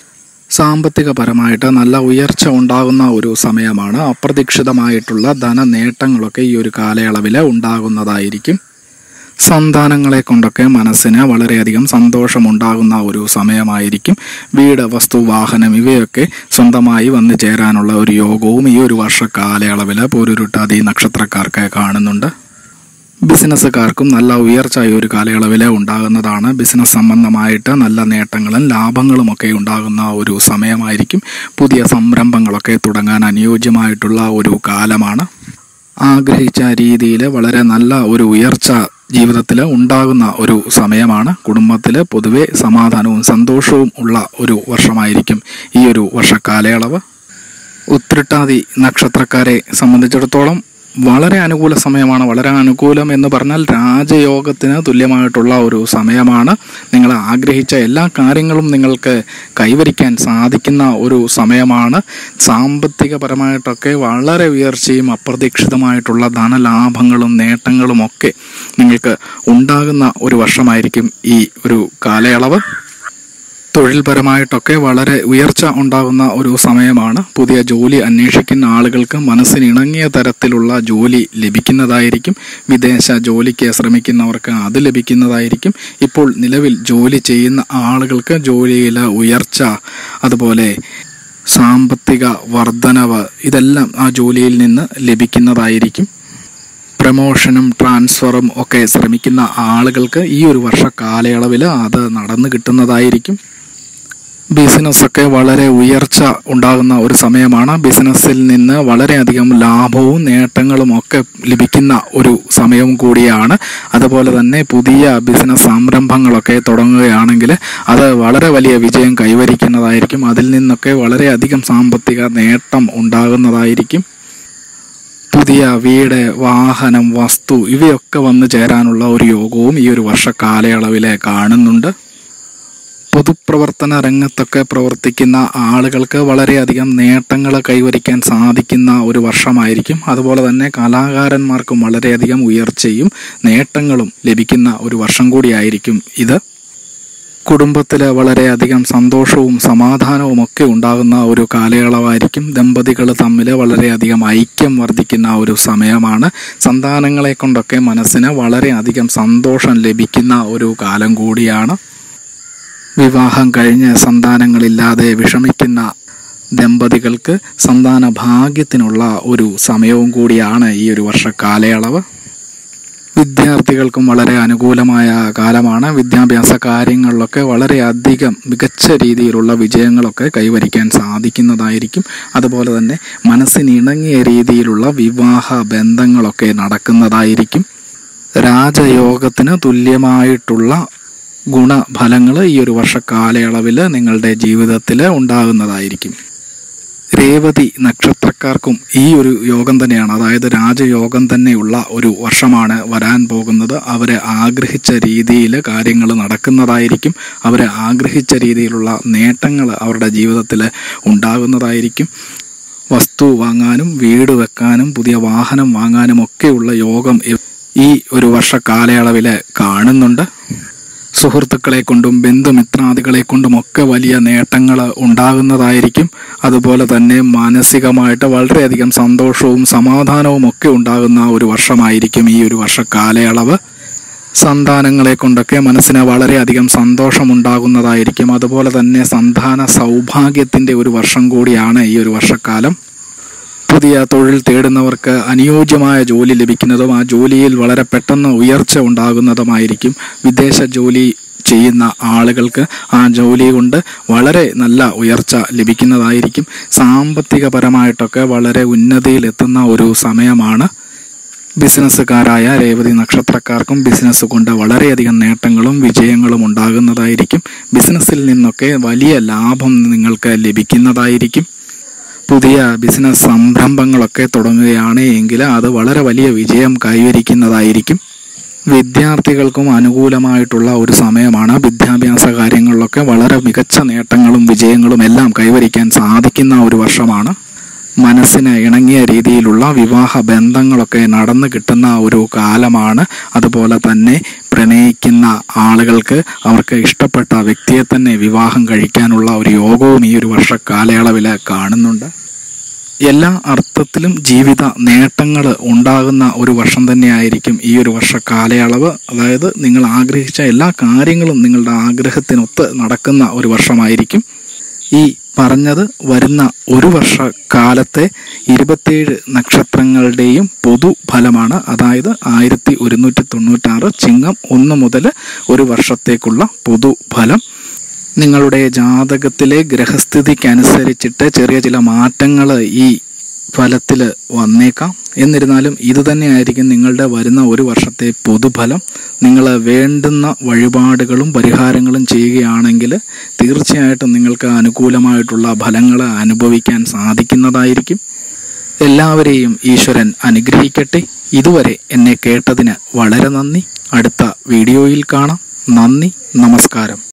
സാമ്പത്തികപരമായിട്ട് നല്ല ഉയർച്ച ഉണ്ടാകുന്ന ഒരു സമയമാണ് അപ്രതീക്ഷിതമായിട്ടുള്ള ധന നേട്ടങ്ങളൊക്കെ ഈ ഒരു കാലയളവിൽ ഉണ്ടാകുന്നതായിരിക്കും സന്താനങ്ങളെ കൊണ്ടൊക്കെ മനസ്സിന് വളരെയധികം സന്തോഷമുണ്ടാകുന്ന ഒരു സമയമായിരിക്കും വീട് വസ്തു വാഹനം ഇവയൊക്കെ സ്വന്തമായി വന്നു ചേരാനുള്ള ഒരു യോഗവും ഈ ഒരു വർഷ കാലയളവിൽ പൂരുരുട്ടാതി നക്ഷത്രക്കാർക്ക് കാണുന്നുണ്ട് ബിസിനസ്സുകാർക്കും നല്ല ഉയർച്ച ഈ ഒരു കാലയളവിൽ ഉണ്ടാകുന്നതാണ് ബിസിനസ് സംബന്ധമായിട്ട് നല്ല നേട്ടങ്ങളും ലാഭങ്ങളും ഒക്കെ ഉണ്ടാകുന്ന ഒരു സമയമായിരിക്കും പുതിയ സംരംഭങ്ങളൊക്കെ തുടങ്ങാൻ അനുയോജ്യമായിട്ടുള്ള ഒരു കാലമാണ് ആഗ്രഹിച്ച രീതിയിൽ വളരെ നല്ല ഒരു ഉയർച്ച ജീവിതത്തിൽ ഉണ്ടാകുന്ന ഒരു സമയമാണ് കുടുംബത്തിൽ പൊതുവെ സമാധാനവും സന്തോഷവും ഉള്ള ഒരു വർഷമായിരിക്കും ഈ ഒരു വർഷക്കാലയളവ് ഉത്രട്ടാതി നക്ഷത്രക്കാരെ സംബന്ധിച്ചിടത്തോളം വളരെ അനുകൂല സമയമാണ് വളരെ അനുകൂലം എന്ന് പറഞ്ഞാൽ രാജയോഗത്തിന് തുല്യമായിട്ടുള്ള ഒരു സമയമാണ് നിങ്ങൾ ആഗ്രഹിച്ച എല്ലാ കാര്യങ്ങളും നിങ്ങൾക്ക് കൈവരിക്കാൻ സാധിക്കുന്ന ഒരു സമയമാണ് സാമ്പത്തികപരമായിട്ടൊക്കെ വളരെ ഉയർച്ചയും അപ്രതീക്ഷിതമായിട്ടുള്ള ധനലാഭങ്ങളും നേട്ടങ്ങളും ഒക്കെ നിങ്ങൾക്ക് ഉണ്ടാകുന്ന ഒരു വർഷമായിരിക്കും ഈ ഒരു കാലയളവ് തൊഴിൽപരമായിട്ടൊക്കെ വളരെ ഉയർച്ച ഉണ്ടാകുന്ന ഒരു സമയമാണ് പുതിയ ജോലി അന്വേഷിക്കുന്ന ആളുകൾക്ക് മനസ്സിന് ഇണങ്ങിയ തരത്തിലുള്ള ജോലി ലഭിക്കുന്നതായിരിക്കും വിദേശ ജോലിക്ക് ശ്രമിക്കുന്നവർക്ക് അത് ലഭിക്കുന്നതായിരിക്കും ഇപ്പോൾ നിലവിൽ ജോലി ചെയ്യുന്ന ആളുകൾക്ക് ജോലിയിൽ ഉയർച്ച അതുപോലെ സാമ്പത്തിക വർധനവ് ഇതെല്ലാം ആ ജോലിയിൽ നിന്ന് ലഭിക്കുന്നതായിരിക്കും പ്രമോഷനും ട്രാൻസ്ഫറും ഒക്കെ ശ്രമിക്കുന്ന ആളുകൾക്ക് ഈ ഒരു വർഷ കാലയളവിൽ അത് നടന്നു കിട്ടുന്നതായിരിക്കും ബിസിനസ്സൊക്കെ വളരെ ഉയർച്ച ഉണ്ടാകുന്ന ഒരു സമയമാണ് ബിസിനസ്സിൽ നിന്ന് വളരെയധികം ലാഭവും നേട്ടങ്ങളും ഒക്കെ ലഭിക്കുന്ന ഒരു സമയവും കൂടിയാണ് അതുപോലെ തന്നെ പുതിയ ബിസിനസ് സംരംഭങ്ങളൊക്കെ തുടങ്ങുകയാണെങ്കിൽ അത് വളരെ വലിയ വിജയം കൈവരിക്കുന്നതായിരിക്കും അതിൽ നിന്നൊക്കെ വളരെയധികം സാമ്പത്തിക നേട്ടം ഉണ്ടാകുന്നതായിരിക്കും പുതിയ വീട് വാഹനം വസ്തു ഇവയൊക്കെ വന്നു ചേരാനുള്ള ഒരു യോഗവും ഈ ഒരു വർഷ കാലയളവിൽ കാണുന്നുണ്ട് പൊതുപ്രവർത്തന രംഗത്തൊക്കെ പ്രവർത്തിക്കുന്ന ആളുകൾക്ക് വളരെയധികം നേട്ടങ്ങൾ കൈവരിക്കാൻ സാധിക്കുന്ന ഒരു വർഷമായിരിക്കും അതുപോലെ തന്നെ കലാകാരന്മാർക്കും വളരെയധികം ഉയർച്ചയും നേട്ടങ്ങളും ലഭിക്കുന്ന ഒരു വർഷം കൂടിയായിരിക്കും ഇത് കുടുംബത്തിൽ വളരെയധികം സന്തോഷവും സമാധാനവും ഒക്കെ ഉണ്ടാകുന്ന ഒരു കാലയളവായിരിക്കും ദമ്പതികൾ തമ്മിൽ വളരെയധികം ഐക്യം വർദ്ധിക്കുന്ന ഒരു സമയമാണ് സന്താനങ്ങളെ കൊണ്ടൊക്കെ മനസ്സിന് വളരെയധികം സന്തോഷം ലഭിക്കുന്ന ഒരു കാലം കൂടിയാണ് വിവാഹം കഴിഞ്ഞ് സന്താനങ്ങളില്ലാതെ വിഷമിക്കുന്ന ദമ്പതികൾക്ക് സന്താന ഭാഗ്യത്തിനുള്ള ഒരു സമയവും കൂടിയാണ് ഈ ഒരു വർഷ കാലയളവ് വിദ്യാർത്ഥികൾക്കും വളരെ അനുകൂലമായ കാലമാണ് വിദ്യാഭ്യാസ കാര്യങ്ങളിലൊക്കെ വളരെയധികം മികച്ച രീതിയിലുള്ള വിജയങ്ങളൊക്കെ കൈവരിക്കാൻ സാധിക്കുന്നതായിരിക്കും അതുപോലെ തന്നെ മനസ്സിനിണങ്ങിയ രീതിയിലുള്ള വിവാഹ ബന്ധങ്ങളൊക്കെ നടക്കുന്നതായിരിക്കും രാജയോഗത്തിന് തുല്യമായിട്ടുള്ള ഗുണഫലങ്ങൾ ഈ ഒരു വർഷക്കാലയളവിൽ നിങ്ങളുടെ ജീവിതത്തിൽ ഉണ്ടാകുന്നതായിരിക്കും രേവതി നക്ഷത്രക്കാർക്കും ഈ ഒരു യോഗം തന്നെയാണ് അതായത് രാജയോഗം തന്നെയുള്ള ഒരു വർഷമാണ് വരാൻ പോകുന്നത് അവരെ ആഗ്രഹിച്ച രീതിയിൽ കാര്യങ്ങൾ നടക്കുന്നതായിരിക്കും അവരെ ആഗ്രഹിച്ച രീതിയിലുള്ള നേട്ടങ്ങൾ അവരുടെ ജീവിതത്തിൽ ഉണ്ടാകുന്നതായിരിക്കും വസ്തു വാങ്ങാനും വീട് വെക്കാനും പുതിയ വാഹനം വാങ്ങാനും ഒക്കെയുള്ള യോഗം ഈ ഒരു വർഷ കാലയളവിൽ കാണുന്നുണ്ട് സുഹൃത്തുക്കളെ കൊണ്ടും ബന്ധുമിത്രാദികളെ കൊണ്ടും ഒക്കെ വലിയ നേട്ടങ്ങൾ ഉണ്ടാകുന്നതായിരിക്കും അതുപോലെ തന്നെ മാനസികമായിട്ട് വളരെയധികം സന്തോഷവും സമാധാനവും ഒക്കെ ഉണ്ടാകുന്ന ഒരു വർഷമായിരിക്കും ഈ ഒരു വർഷ കാലയളവ് സന്താനങ്ങളെ കൊണ്ടൊക്കെ മനസ്സിന് വളരെയധികം സന്തോഷമുണ്ടാകുന്നതായിരിക്കും അതുപോലെ തന്നെ സന്താന സൗഭാഗ്യത്തിൻ്റെ ഒരു വർഷം കൂടിയാണ് ഈ ഒരു വർഷക്കാലം പുതിയ തൊഴിൽ തേടുന്നവർക്ക് അനുയോജ്യമായ ജോലി ലഭിക്കുന്നതും ആ ജോലിയിൽ വളരെ പെട്ടെന്ന് ഉയർച്ച ഉണ്ടാകുന്നതുമായിരിക്കും വിദേശ ജോലി ചെയ്യുന്ന ആളുകൾക്ക് ആ ജോലി കൊണ്ട് വളരെ നല്ല ഉയർച്ച ലഭിക്കുന്നതായിരിക്കും സാമ്പത്തികപരമായിട്ടൊക്കെ വളരെ ഉന്നതിയിലെത്തുന്ന ഒരു സമയമാണ് ബിസിനസ്സുകാരായ രേവതി നക്ഷത്രക്കാർക്കും ബിസിനസ് കൊണ്ട് വളരെയധികം നേട്ടങ്ങളും വിജയങ്ങളും ഉണ്ടാകുന്നതായിരിക്കും ബിസിനസ്സിൽ നിന്നൊക്കെ വലിയ ലാഭം നിങ്ങൾക്ക് ലഭിക്കുന്നതായിരിക്കും പുതിയ ബിസിനസ് സംരംഭങ്ങളൊക്കെ തുടങ്ങുകയാണ് എങ്കിൽ അത് വളരെ വലിയ വിജയം കൈവരിക്കുന്നതായിരിക്കും വിദ്യാർത്ഥികൾക്കും അനുകൂലമായിട്ടുള്ള ഒരു സമയമാണ് വിദ്യാഭ്യാസ കാര്യങ്ങളിലൊക്കെ വളരെ മികച്ച നേട്ടങ്ങളും വിജയങ്ങളും എല്ലാം കൈവരിക്കാൻ സാധിക്കുന്ന ഒരു വർഷമാണ് മനസ്സിന് ഇണങ്ങിയ രീതിയിലുള്ള വിവാഹ ബന്ധങ്ങളൊക്കെ നടന്നു കിട്ടുന്ന ഒരു കാലമാണ് അതുപോലെ തന്നെ പ്രണയിക്കുന്ന ആളുകൾക്ക് അവർക്ക് ഇഷ്ടപ്പെട്ട വ്യക്തിയെ തന്നെ വിവാഹം കഴിക്കാനുള്ള ഒരു യോഗവും ഈ ഒരു വർഷ കാലയളവിൽ കാണുന്നുണ്ട് എല്ലാ അർത്ഥത്തിലും ജീവിത നേട്ടങ്ങൾ ഉണ്ടാകുന്ന ഒരു വർഷം തന്നെയായിരിക്കും ഈ ഒരു വർഷ കാലയളവ് അതായത് നിങ്ങൾ ആഗ്രഹിച്ച എല്ലാ കാര്യങ്ങളും നിങ്ങളുടെ ആഗ്രഹത്തിനൊത്ത് നടക്കുന്ന ഒരു വർഷമായിരിക്കും ഈ പറഞ്ഞത് വരുന്ന ഒരു വർഷ കാലത്തെ ഇരുപത്തിയേഴ് നക്ഷത്രങ്ങളുടെയും പൊതുഫലമാണ് അതായത് ആയിരത്തി ഒരുന്നൂറ്റി തൊണ്ണൂറ്റാറ് ചിങ്ങം ഒന്ന് മുതൽ ഒരു വർഷത്തേക്കുള്ള പൊതുഫലം നിങ്ങളുടെ ജാതകത്തിലെ ഗ്രഹസ്ഥിതിക്കനുസരിച്ചിട്ട് ചെറിയ ചില മാറ്റങ്ങൾ ഈ ഫലത്തിൽ വന്നേക്കാം എന്നിരുന്നാലും ഇത് തന്നെയായിരിക്കും നിങ്ങളുടെ വരുന്ന ഒരു വർഷത്തെ പൊതുഫലം നിങ്ങൾ വേണ്ടുന്ന വഴിപാടുകളും പരിഹാരങ്ങളും ചെയ്യുകയാണെങ്കിൽ തീർച്ചയായിട്ടും നിങ്ങൾക്ക് അനുകൂലമായിട്ടുള്ള ഫലങ്ങൾ അനുഭവിക്കാൻ സാധിക്കുന്നതായിരിക്കും എല്ലാവരെയും ഈശ്വരൻ അനുഗ്രഹിക്കട്ടെ ഇതുവരെ എന്നെ കേട്ടതിന് വളരെ നന്ദി അടുത്ത വീഡിയോയിൽ കാണാം നന്ദി നമസ്കാരം